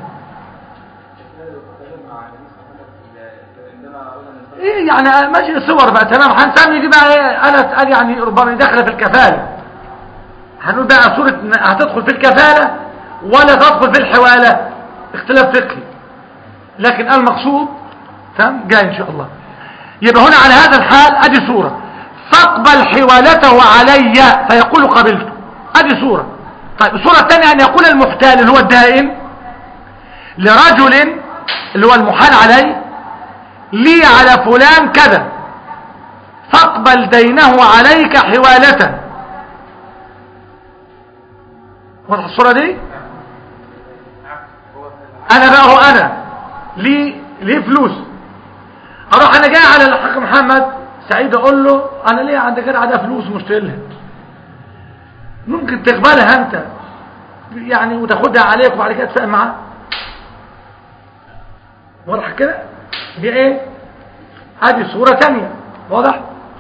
ايه يعني ماشي صور بقى تمام هنسمي دي بقى ايه أنس قال يعني ربما داخله في الكفالة هنقول بقى صورة هتدخل في الكفالة ولا تدخل في الحوالة اختلاف فقهي لكن المقصود تمام جاي ان شاء الله يبقى هنا على هذا الحال ادي صورة فاقبل حوالته علي فيقول قبلته ادي صورة طيب الصورة الثانية ان يقول المحتال اللي هو الدائن لرجل اللي هو المحال عليه لي على فلان كذا فاقبل دينه عليك حوالة واضح الصورة دي انا بقى هو انا لي ليه فلوس اروح انا جاي على الحاج محمد سعيد اقول له انا ليه عندك كده عندها فلوس مشتريلها ممكن تقبلها انت يعني وتاخدها عليك وبعد كده تفهم معاه واضح كده دي ايه هذه صورة تانية واضح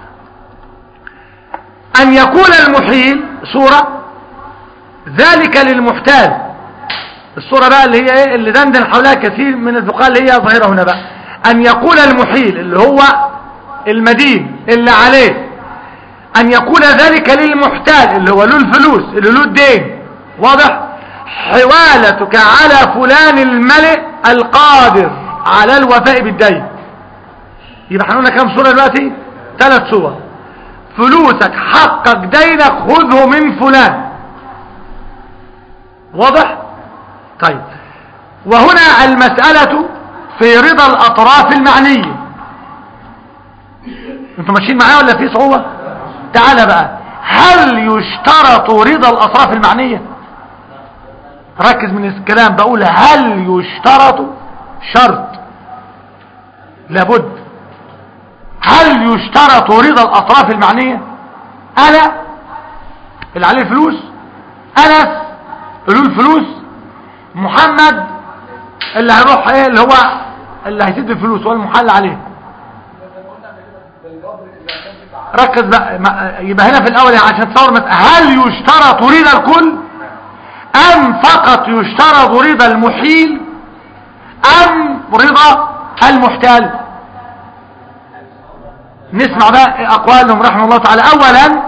ان يكون المحيل صورة ذلك للمحتال الصورة بقى اللي هي ايه اللي دندن حولها كثير من الفقهاء اللي هي ظاهرة هنا بقى ان يقول المحيل اللي هو المدين اللي عليه ان يكون ذلك للمحتال اللي هو له الفلوس اللي له الدين واضح حوالتك على فلان الملئ القادر على الوفاء بالدين يبقى احنا قلنا كام صورة دلوقتي ثلاث صور فلوسك حقك دينك خذه من فلان واضح طيب وهنا المسألة في رضا الأطراف المعنية انتوا ماشيين معايا ولا في صعوبة تعالى بقى هل يشترط رضا الأطراف المعنية ركز من الكلام بقول هل يشترط شرط لابد هل يشترط رضا الأطراف المعنية أنا اللي عليه فلوس أنس له الفلوس محمد اللي هيروح ايه اللي هو اللي هيسد الفلوس هو المحل عليه ركز بقى ما- يبقى هنا في الاول يعني عشان تصور مثلا هل يشترط رضا الكل ام فقط يشترط رضا المحيل ام رضا المحتال نسمع بقى اقوالهم رحمه الله تعالى اولا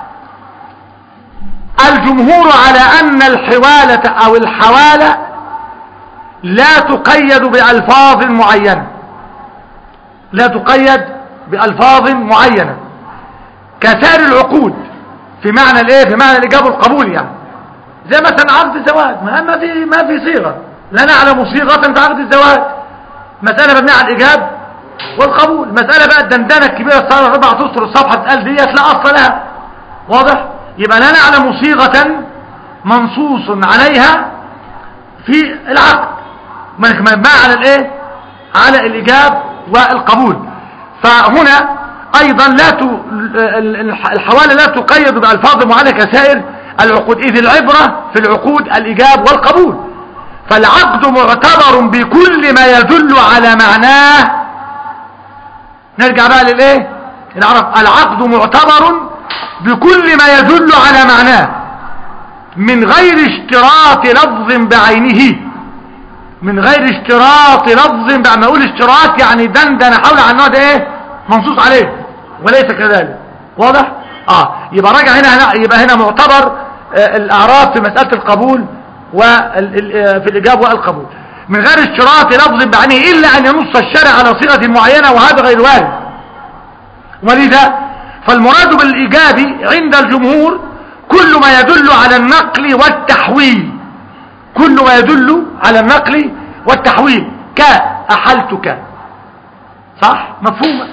الجمهور على ان الحوالة او الحوالة لا تقيد بألفاظ معينة لا تقيد بألفاظ معينة كسائر العقود في معنى الايه في معنى الاجابه والقبول يعني زي مثلا عقد الزواج ما ما في ما في صيغه لا نعلم صيغه في عقد الزواج مساله مبنيه على الايجاب والقبول مساله بقى الدندنه الكبيره صار اربع اسطر الصفحه بتقال ديت لا اصل لها واضح يبقى لا نعلم صيغه منصوص عليها في العقد مبنيه على الايه على الايجاب والقبول فهنا ايضا لا ت... الحوالة لا تقيد بألفاظ معينة كسائر العقود اذ العبرة في العقود الايجاب والقبول فالعقد معتبر بكل ما يدل على معناه نرجع بقى للايه العرب العقد معتبر بكل ما يدل على معناه من غير اشتراط لفظ بعينه من غير اشتراط لفظ بعد ما اقول اشتراط يعني دندن حول عن النوع ده ايه منصوص عليه وليس كذلك واضح اه يبقى راجع هنا, هنا يبقى هنا معتبر آه الاعراض في مسألة القبول وفي الاجابة والقبول من غير اشتراط لفظ بعينه الا ان ينص الشارع على صيغة معينة وهذا غير وارد ولذا فالمراد بالايجاب عند الجمهور كل ما يدل على النقل والتحويل كل ما يدل على النقل والتحويل كأحلتك صح مفهومة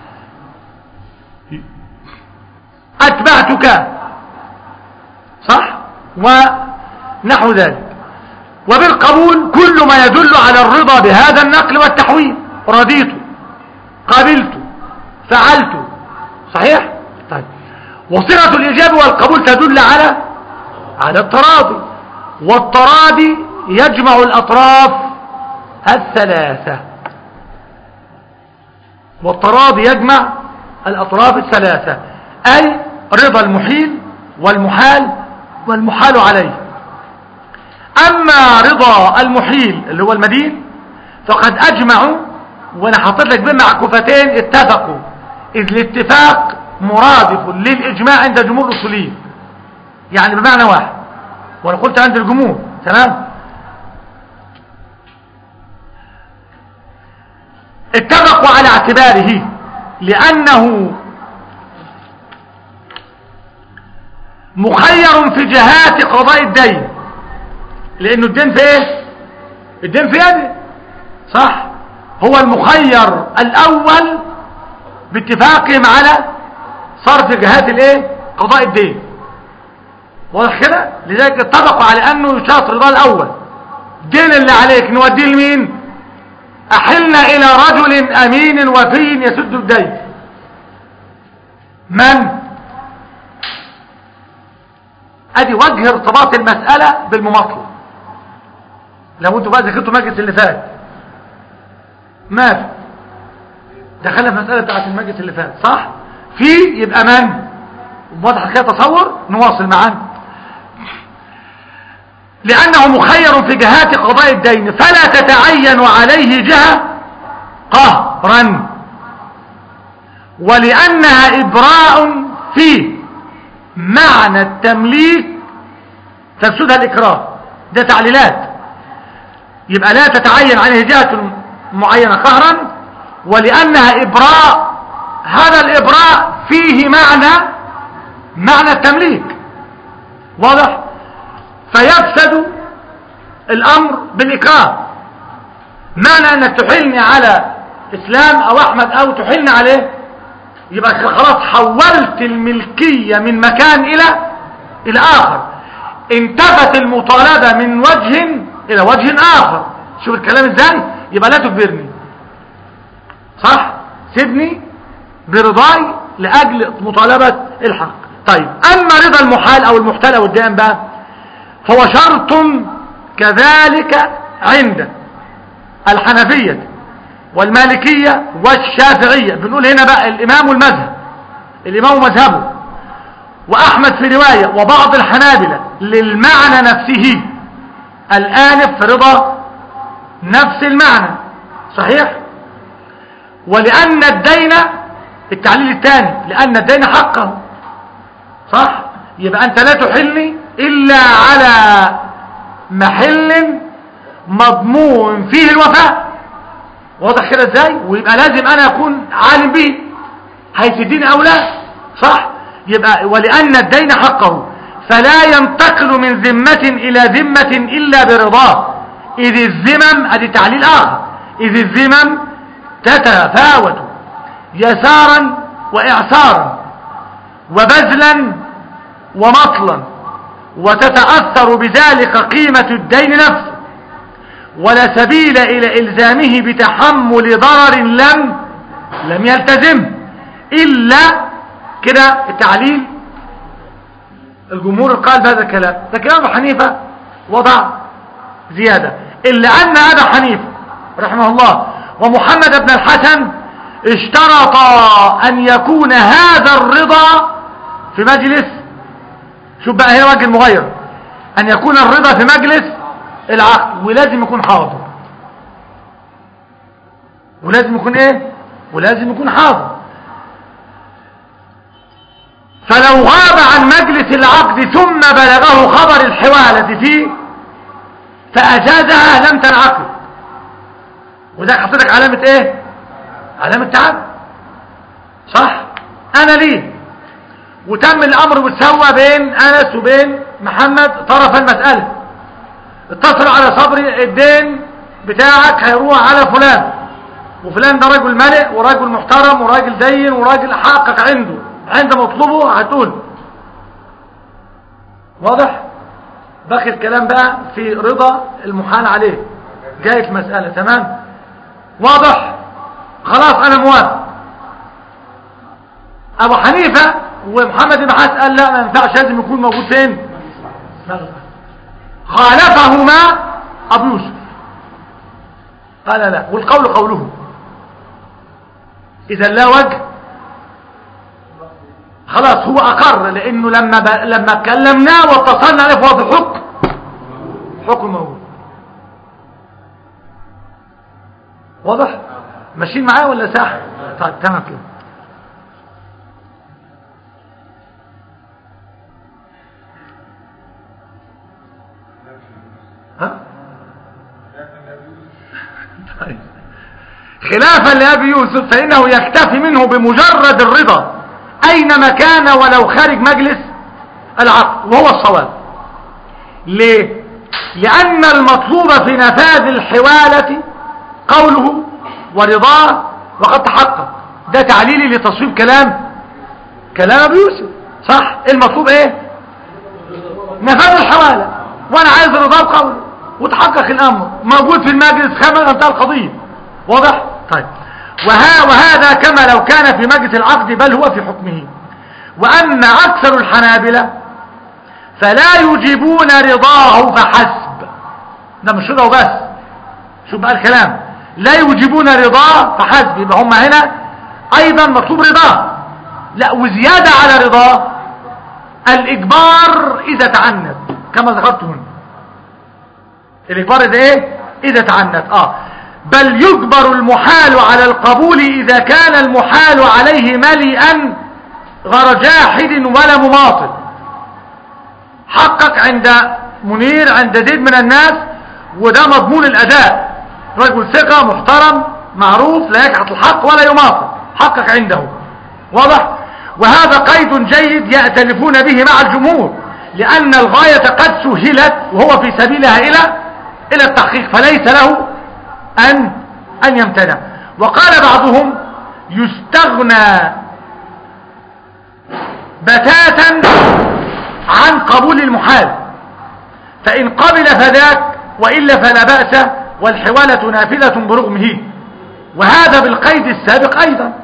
أتبعتك صح ونحو ذلك وبالقبول كل ما يدل على الرضا بهذا النقل والتحويل رضيت قبلت فعلت صحيح طيب وصيغة الإجابة والقبول تدل على على التراضي والتراضي يجمع الأطراف الثلاثة والتراضي يجمع الأطراف الثلاثة أي رضا المحيل والمحال والمحال عليه أما رضا المحيل اللي هو المدين فقد أجمعوا وأنا حطيت لك بين معكوفتين اتفقوا إذ الاتفاق مرادف للإجماع عند جمهور الأصوليين يعني بمعنى واحد وأنا قلت عند الجمهور تمام اتفقوا على اعتباره لأنه مخير في جهات قضاء الدين لأنه الدين في ايه الدين في يده صح هو المخير الأول باتفاقهم على صرف جهات الايه قضاء الدين واضح كده لذلك اتفقوا على انه يشاط رضا الاول الدين اللي عليك نوديه لمين احلنا الى رجل امين وفي يسد الدين من ادي وجه ارتباط المسألة بالمماطلة لو انتوا بقى ذكرتوا مجلس اللي فات ما في دخلنا في المسألة بتاعت المجلس اللي فات صح في يبقى من واضح كده تصور نواصل معانا لأنه مخير في جهات قضاء الدين فلا تتعين عليه جهة قهرا ولأنها إبراء في معنى التمليك تفسدها الإكراه ده تعليلات يبقى لا تتعين عليه جهة معينة قهرا ولأنها إبراء هذا الإبراء فيه معنى معنى التمليك واضح فيفسد الأمر بالإكراه معنى أنك تحلني على إسلام أو أحمد أو تحلني عليه يبقى خلاص حولت الملكية من مكان إلى إلى آخر انتفت المطالبة من وجه إلى وجه آخر شوف الكلام إزاي يبقى لا تجبرني صح سيبني برضاي لأجل مطالبة الحق طيب أما رضا المحال أو المحتال أو الدائم بقى فهو شرط كذلك عند الحنفية والمالكية والشافعية بنقول هنا بقى الإمام والمذهب الإمام ومذهبه وأحمد في رواية وبعض الحنابلة للمعنى نفسه الآنف في رضا نفس المعنى صحيح ولأن الدين التعليل الثاني لأن الدين حقه صح يبقى أنت لا تحلني إلا على محل مضمون فيه الوفاء واضح كده ازاي ويبقى لازم انا اكون عالم به هيفيدني او لا صح يبقى ولان الدين حقه فلا ينتقل من ذمة الى ذمة الا برضاه اذ الذمم ادي تعليل اخر اذ الذمم تتفاوت يسارا واعسارا وبذلا ومطلا وتتأثر بذلك قيمة الدين نفسه ولا سبيل إلى إلزامه بتحمل ضرر لم لم يلتزم إلا كده التعليل الجمهور قال بهذا الكلام لكن أبو حنيفة وضع زيادة إلا أن أبا حنيفة رحمه الله ومحمد بن الحسن اشترطا أن يكون هذا الرضا في مجلس شوف بقى هنا وجه المغير أن يكون الرضا في مجلس العقد ولازم يكون حاضر ولازم يكون ايه ولازم يكون حاضر فلو غاب عن مجلس العقد ثم بلغه خبر الحوالة فيه فأجازها لم تنعقد وده حطيتك علامة ايه علامة تعب صح انا ليه وتم الامر وتسوى بين انس وبين محمد طرف المسألة اتصل على صبري الدين بتاعك هيروح على فلان وفلان ده رجل ملئ ورجل محترم وراجل دين وراجل حقق عنده عند مطلوبه هتقول واضح بقي الكلام بقى في رضا المحال عليه جاية المسألة تمام واضح خلاص انا موافق ابو حنيفة ومحمد بن حاس قال لا ما ينفعش لازم يكون موجود فين خالفهما ابو يوسف قال لا والقول قوله اذا لا وجه خلاص هو اقر لانه لما ب... لما كلمناه واتصلنا عليه فهو في حكم حكم موجود واضح ماشيين معاه ولا ساح طيب تمام كده ها طيب خلافا لأبي يوسف فإنه يكتفي منه بمجرد الرضا أينما كان ولو خارج مجلس العقد وهو الصواب ليه لأن المطلوب في نفاذ الحوالة قوله ورضاه وقد تحقق ده تعليلي لتصويب كلام كلام ابو يوسف صح المطلوب ايه نفاذ الحوالة وانا عايز رضاه بقوله وتحقق الامر موجود في المجلس خمس انتهى القضية واضح طيب وها وهذا كما لو كان في مجلس العقد بل هو في حكمه واما اكثر الحنابلة فلا يجيبون رضاه فحسب ده مش رضا وبس شوف بقى الكلام لا يوجبون رضاه فحسب يبقى هم هنا ايضا مطلوب رضاه لا وزيادة على رضاه الاجبار اذا تعنت كما ذكرت هنا الاجبار اذا ايه اذا تعنت اه بل يجبر المحال على القبول اذا كان المحال عليه مليئا غير جاحد ولا مماطل حقق عند منير عند زيد من الناس وده مضمون الاداء رجل ثقة محترم معروف لا يكعت الحق ولا يماطل حقق عنده واضح وهذا قيد جيد يأتلفون به مع الجمهور لأن الغاية قد سهلت وهو في سبيلها إلى إلى التحقيق فليس له أن أن يمتنع وقال بعضهم يستغنى بتاتا عن قبول المحال فإن قبل فذاك وإلا فلا بأس والحوالة نافذة برغمه وهذا بالقيد السابق أيضا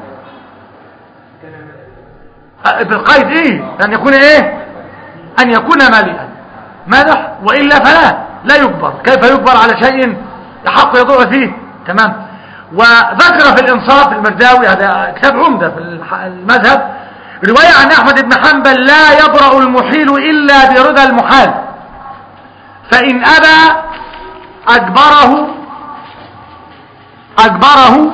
بالقيد إيه أن يكون إيه أن يكون مالئا ماذا وإلا فلا لا يجبر كيف يجبر على شيء يحق يضع فيه تمام وذكر في الإنصاف المرداوي هذا كتاب عمدة في المذهب رواية عن أحمد بن حنبل لا يبرأ المحيل إلا برضا المحال فإن أبى أجبره أجبره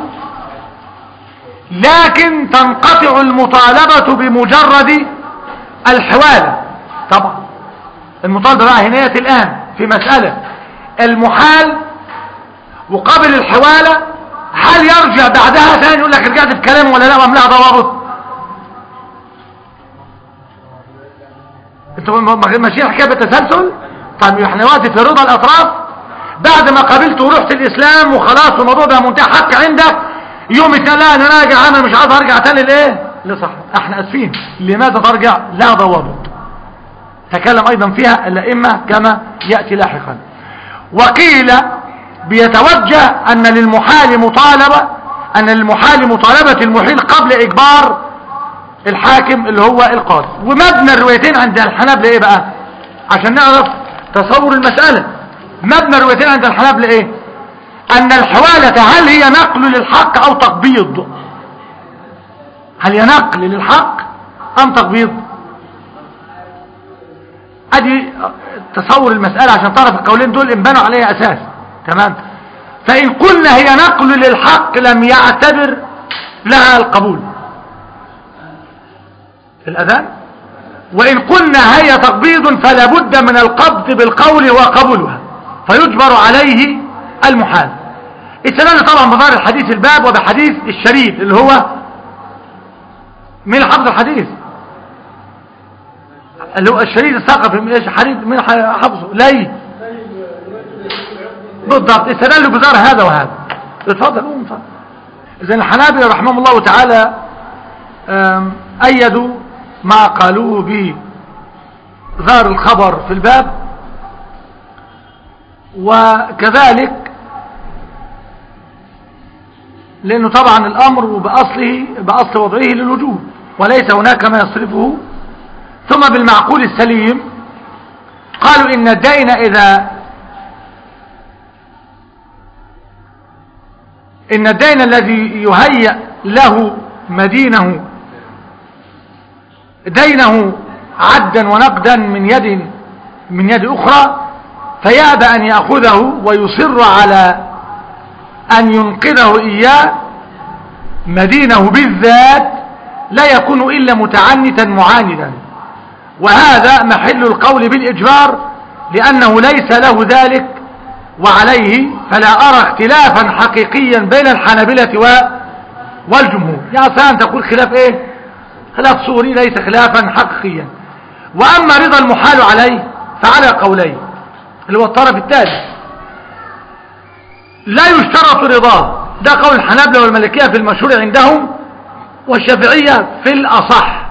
لكن تنقطع المطالبة بمجرد الحوالة طبعا المطالبة بقى هنا الآن في مسألة المحال وقبل الحوالة هل يرجع بعدها ثاني يقول لك رجعت في كلامه ولا لا واملها ضوابط انتوا ماشيين حكايه بالتسلسل طيب احنا دلوقتي في رضا الاطراف بعد ما قابلت ورحت الاسلام وخلاص الموضوع ده منتهى حق عندك يوم اتنين لا انا راجع انا مش عايز ارجع تاني لايه لصح احنا اسفين لماذا ترجع لا ضوابط تكلم ايضا فيها الائمه كما ياتي لاحقا وقيل بيتوجه ان للمحال مطالبه ان للمحال مطالبه المحيل قبل اجبار الحاكم اللي هو القاضي ومبنى الروايتين عند الحنابلة ايه بقى عشان نعرف تصور المسألة مبنى الروايتين عند الحنابلة ايه ان الحوالة هل هي نقل للحق او تقبيض هل هي نقل للحق ام تقبيض ادي تصور المسألة عشان تعرف القولين دول انبنوا عليها اساس تمام فان قلنا هي نقل للحق لم يعتبر لها القبول الأذان وإن قلنا هي تقبيض فلا بد من القبض بالقول وقبولها فيجبر عليه المحال استدل طبعا بظاهر الحديث الباب وبحديث الشريف اللي هو من حفظ الحديث اللي هو الشريف الثقفي من ايش حديث من حفظه لي بالضبط استدل بظاهر هذا وهذا اتفضل قوم اتفضل اذا الحنابلة رحمهم الله تعالى أيدوا ما قالوه بظهر الخبر في الباب وكذلك لأنه طبعا الأمر بأصله بأصل وضعه للوجوب وليس هناك ما يصرفه ثم بالمعقول السليم قالوا إن الدين إذا إن الدين الذي يهيأ له مدينه دينه عدا ونقدا من يد من يد أخرى فيأبى أن يأخذه ويصر على أن ينقذه إياه مدينه بالذات لا يكون إلا متعنتا معاندا وهذا محل القول بالإجبار لأنه ليس له ذلك وعليه فلا أرى اختلافا حقيقيا بين الحنبلة و والجمهور يعني أن تقول خلاف إيه خلاف صوري ليس خلافا حقيقيا وأما رضا المحال عليه فعلى قولين اللي هو الطرف الثالث لا يشترط رضاه ده قول الحنابلة والملكية في المشهور عندهم والشافعية في الأصح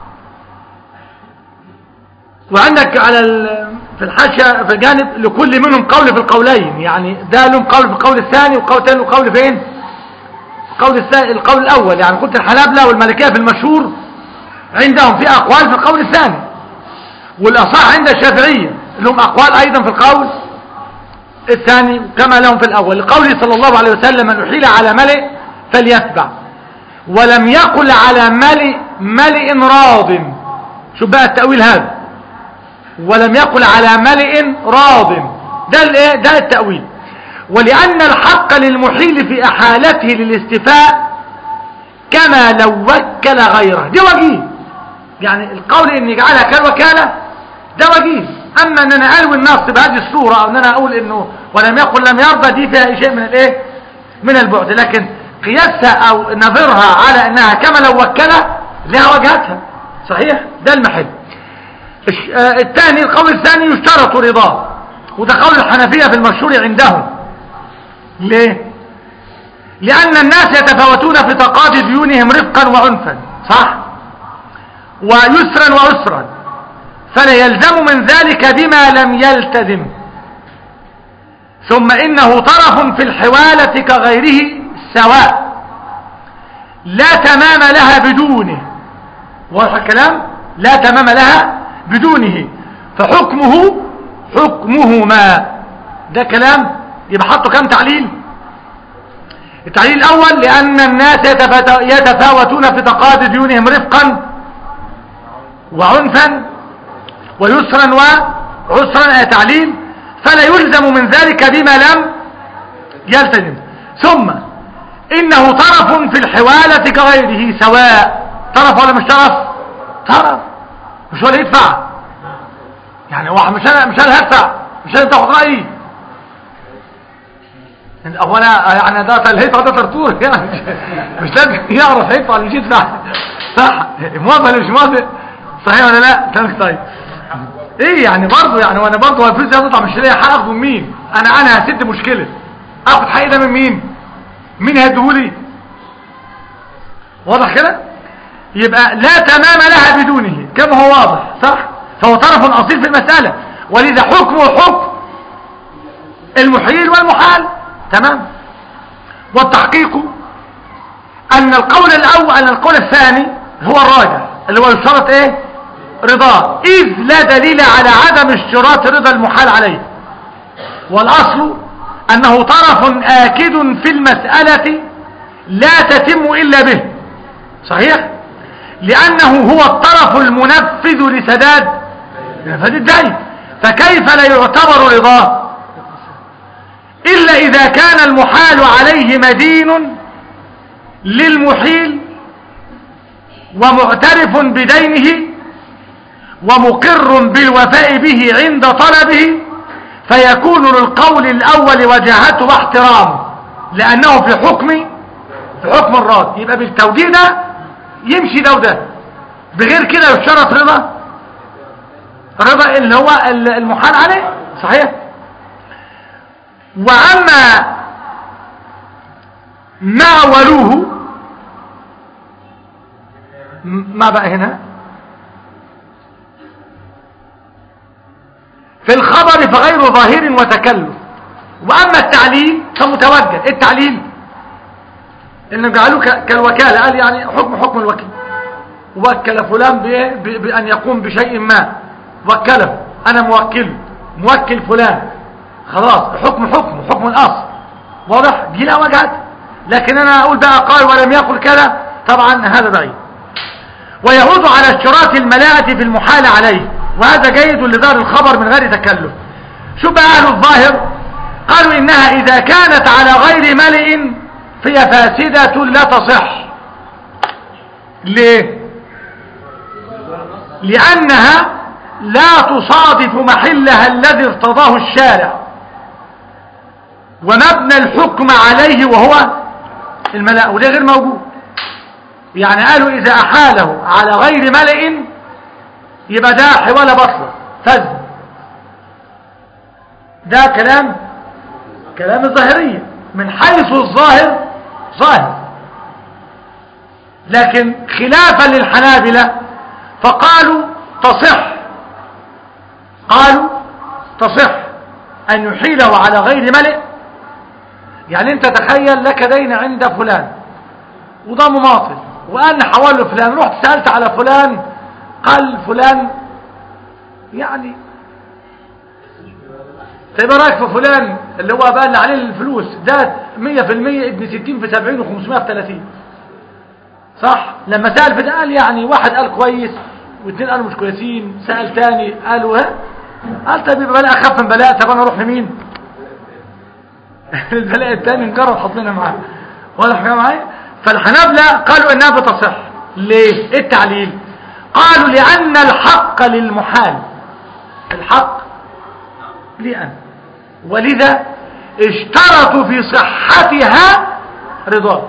وعندك على في الحاشية في الجانب لكل منهم قول في القولين يعني ده لهم قول في القول الثاني وقول الثاني وقول فين القول الثاني القول الأول يعني قلت الحنابلة والملكية في المشهور عندهم في أقوال في القول الثاني والأصح عند الشافعية لهم أقوال أيضا في القول الثاني كما لهم في الأول لقوله صلى الله عليه وسلم من أحيل على ملئ فليتبع ولم يقل على ملئ ملئ راض شوف بقى التأويل هذا ولم يقل على ملئ راض ده الايه ده التأويل ولأن الحق للمحيل في أحالته للاستفاء كما لو وكل غيره دي وجيه يعني القول ان يجعلها كالوكالة ده وجيه اما ان انا الوي النص بهذه الصورة او ان انا اقول انه ولم يقل لم يرضى دي فيها شيء من الايه من البعد لكن قياسها او نظرها على انها كما لو وكلها لها وجهتها صحيح ده المحل الثاني القول الثاني يشترط رضاه وده قول الحنفية في المشهور عندهم ليه لأن الناس يتفاوتون في تقاضي ديونهم رفقا وعنفا صح ويسرا وعسرا فلا يلزم من ذلك بما لم يلتزم ثم إنه طرف في الحوالة كغيره سواء لا تمام لها بدونه واضح الكلام لا تمام لها بدونه فحكمه حكمهما ده كلام يبقى حطوا كم تعليل التعليل الأول لأن الناس يتفاوتون في تقاضي ديونهم رفقا وعنفا ويسرا وعسرا أي تعليل فلا يلزم من ذلك بما لم يلتزم ثم إنه طرف في الحوالة كغيره سواء طرف ولا مش طرف طرف مش هو اللي يدفع يعني واحد مش انا مش انا هدفع مش انا تاخد رايي هو انا يعني ده الهيفا ده طرطور يعني مش لازم يعرف هيدفع ولا مش يدفع صح موافق ولا مش موافق صحيح ولا لا تمام طيب ايه يعني برضه يعني وانا برضه الفلوس دي هتطلع مش لاقي حق اخده من مين انا انا هسد مشكله اخد حقي ده من مين مين هيديهولي واضح كده يبقى لا تمام لها بدونه كما هو واضح صح فهو طرف اصيل في المساله ولذا حكمه حكم المحيل والمحال تمام والتحقيق ان القول الاول ان القول الثاني هو الراجح اللي هو يشترط ايه رضاه اذ لا دليل على عدم اشتراط رضا المحال عليه والاصل انه طرف اكد في المسألة لا تتم الا به صحيح لانه هو الطرف المنفذ لسداد نفذ الدين فكيف لا يعتبر رضاه الا اذا كان المحال عليه مدين للمحيل ومعترف بدينه ومقر بالوفاء به عند طلبه فيكون للقول الأول وجهته واحترامه لأنه في حكم في حكم الراد يبقى بالتوجيه ده يمشي ده وده بغير كده يشترط رضا رضا اللي هو المحال عليه صحيح وأما ما ولوه ما بقى هنا في الخبر فغير ظاهر وتكلف واما التعليل فمتوجه التعليل ان جعلوه كالوكالة قال يعني حكم حكم الوكيل وكل فلان بإيه؟ ب- بأن يقوم بشيء ما وكله أنا موكل موكل فلان خلاص حكم حكم حكم الأصل واضح دي لا وجهت لكن أنا أقول بقى قال ولم يقل كذا طبعا هذا بعيد ويعود على اشتراط الملاءة في المحال عليه وهذا جيد لظهر الخبر من غير تكلف شو بقى أهل الظاهر قالوا إنها إذا كانت على غير ملئ فهي فاسدة لا تصح ليه لأنها لا تصادف محلها الذي ارتضاه الشارع ومبنى الحكم عليه وهو الملاء وده غير موجود يعني قالوا إذا أحاله على غير ملئ يبقى ده حوالة بطلة فز ده كلام كلام الظاهرية من حيث الظاهر ظاهر لكن خلافا للحنابلة فقالوا تصح قالوا تصح أن يحيله على غير ملئ يعني انت تخيل لك دين عند فلان وده مماطل وأنا حواله فلان رحت سألت على فلان قال فلان يعني طيب إيه رايك في فلان اللي هو بقى اللي عليه الفلوس ده 100% ابن 60 في 70 و500 في 30 صح لما سأل في ده قال يعني واحد قال كويس واثنين قالوا مش كويسين سأل تاني قالوا ها قال طيب يبقى بلاء اخف من بلاء طب انا اروح لمين البلاء التاني نجرب حطينا معاه واضح يا معايا فالحنابلة قالوا انها بتصح ليه ايه التعليل قالوا لان الحق للمحال الحق لأن ولذا اشترطوا في صحتها رضاه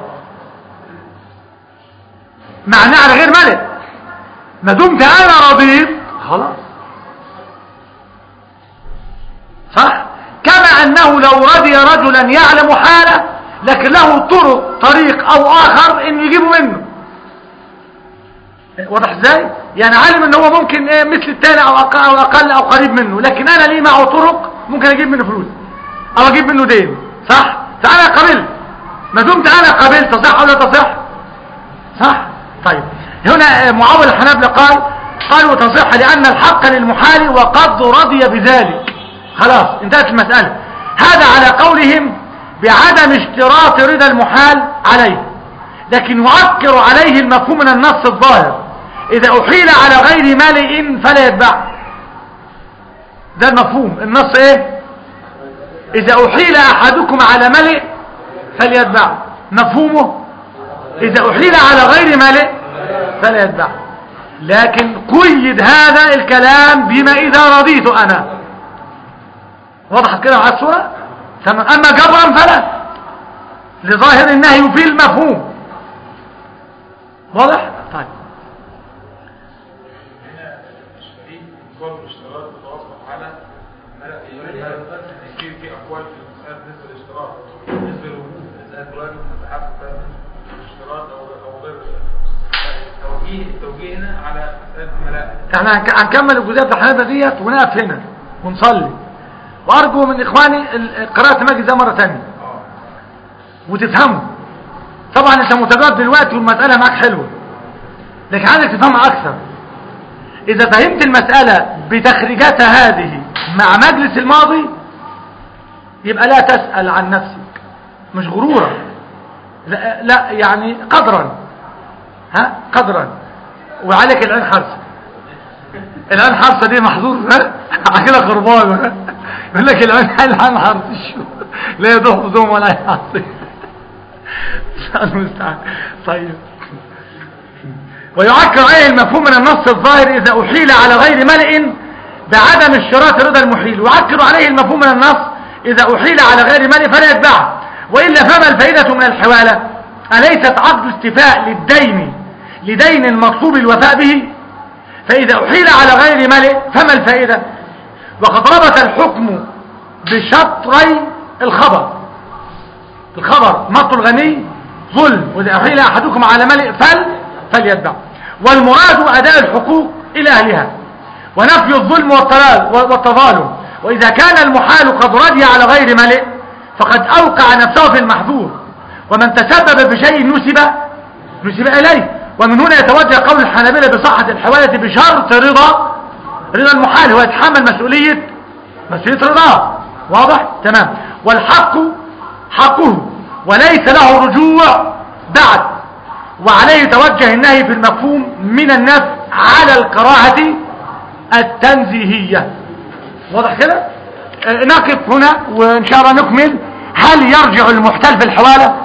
معناه على غير ملك ما دمت انا رضيت خلاص صح كما انه لو رضي رجلا يعلم حاله لكن له طرق طريق او اخر انه يجيبه منه واضح ازاي يعني عالم ان هو ممكن ايه مثل التاني او اقل او اقل او قريب منه لكن انا ليه معه طرق ممكن اجيب منه فلوس او اجيب منه دين صح فانا قبلت ما دمت انا قبلت تصح ولا تصح صح طيب هنا معاول الحنابلة قال قالوا تصح لان الحق للمحال وقد رضي بذلك خلاص انتهت المسألة هذا على قولهم بعدم اشتراط رضا المحال عليه لكن يعكر عليه المفهوم من النص الظاهر إذا أحيل على غير مالئ فلا يتبع ده المفهوم النص ايه إذا أحيل أحدكم على ملئ فليتبع مفهومه إذا أحيل على غير ملئ فلا يتبع لكن قيد هذا الكلام بما إذا رضيت أنا وضحت كده على الصورة تمام أما جبرا فلا لظاهر النهي في المفهوم واضح طيب هنا الشريك فرض اشتراط متوقف على في في اقوال في المسألة بالنسبه للاشتراط بالنسبه للوجود اذا الواجب متحقق الاشتراط او او غير التوجيه التوجيه هنا على مسألة الملاءة احنا هنك- هنكمل الجزئيه بتاع الحنابلة ديت ونقف هنا ونصلي وارجو من اخواني ال- قراءة المجلس ده مرة تانية اه وتفهموا طبعا انت متجرد دلوقتي والمسألة معاك حلوة لكن عايزك تفهمها اكثر اذا فهمت المسألة بتخريجاتها هذه مع مجلس الماضي يبقى لا تسأل عن نفسك مش غرورا لا, لا يعني قدرا ها قدرا وعليك العين حرسة العين حرسة دي محظوظ ها كده خربان ها؟ يقول لك العين العين حرسة شو لا يضوم ضوم ولا يعصي المستعان طيب ويعكر عليه المفهوم من النص الظاهر إذا أحيل على غير ملئ بعدم اشتراط رضا المحيل ويعكر عليه المفهوم من النص إذا أحيل على غير ملئ فلا يتبعه وإلا فما الفائدة من الحوالة أليست عقد استيفاء للدين لدين المطلوب الوفاء به فإذا أحيل على غير ملئ فما الفائدة وقد ربط الحكم بشطري الخبر الخبر مط الغني ظلم وإذا أحيل أحدكم على ملئ فل فليتبع والمراد أداء الحقوق إلى أهلها ونفي الظلم والطلال والتظالم وإذا كان المحال قد رضي على غير ملئ فقد أوقع نفسه في المحظور ومن تسبب بشيء نسب نسب إليه ومن هنا يتوجه قول الحنابلة بصحة الحوالة بشرط رضا رضا المحال هو يتحمل مسؤولية مسؤولية رضاه واضح تمام والحق حقه وليس له رجوع بعد وعليه توجه النهي في المفهوم من النفس على الكراهة التنزيهية واضح كده آه، نقف هنا وان شاء الله نكمل هل يرجع المحتل في الحوالة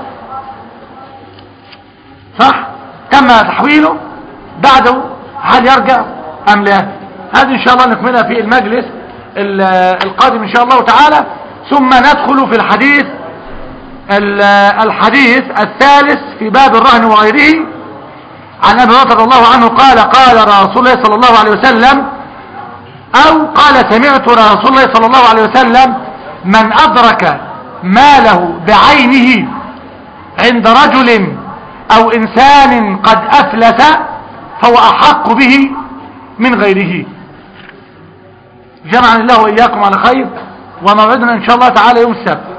صح تم تحويله بعده هل يرجع ام لا هذه ان شاء الله نكملها في المجلس ال- القادم ان شاء الله تعالى ثم ندخل في الحديث ال- الحديث الثالث في باب الرهن وغيره عن ابي هريره رضي الله عنه قال قال رسول الله صلى الله عليه وسلم او قال سمعت رسول الله صلى الله عليه وسلم من ادرك ماله بعينه عند رجل او انسان قد افلس فهو احق به من غيره جمعنا الله واياكم على خير وموعدنا ان شاء الله تعالى يوم السبت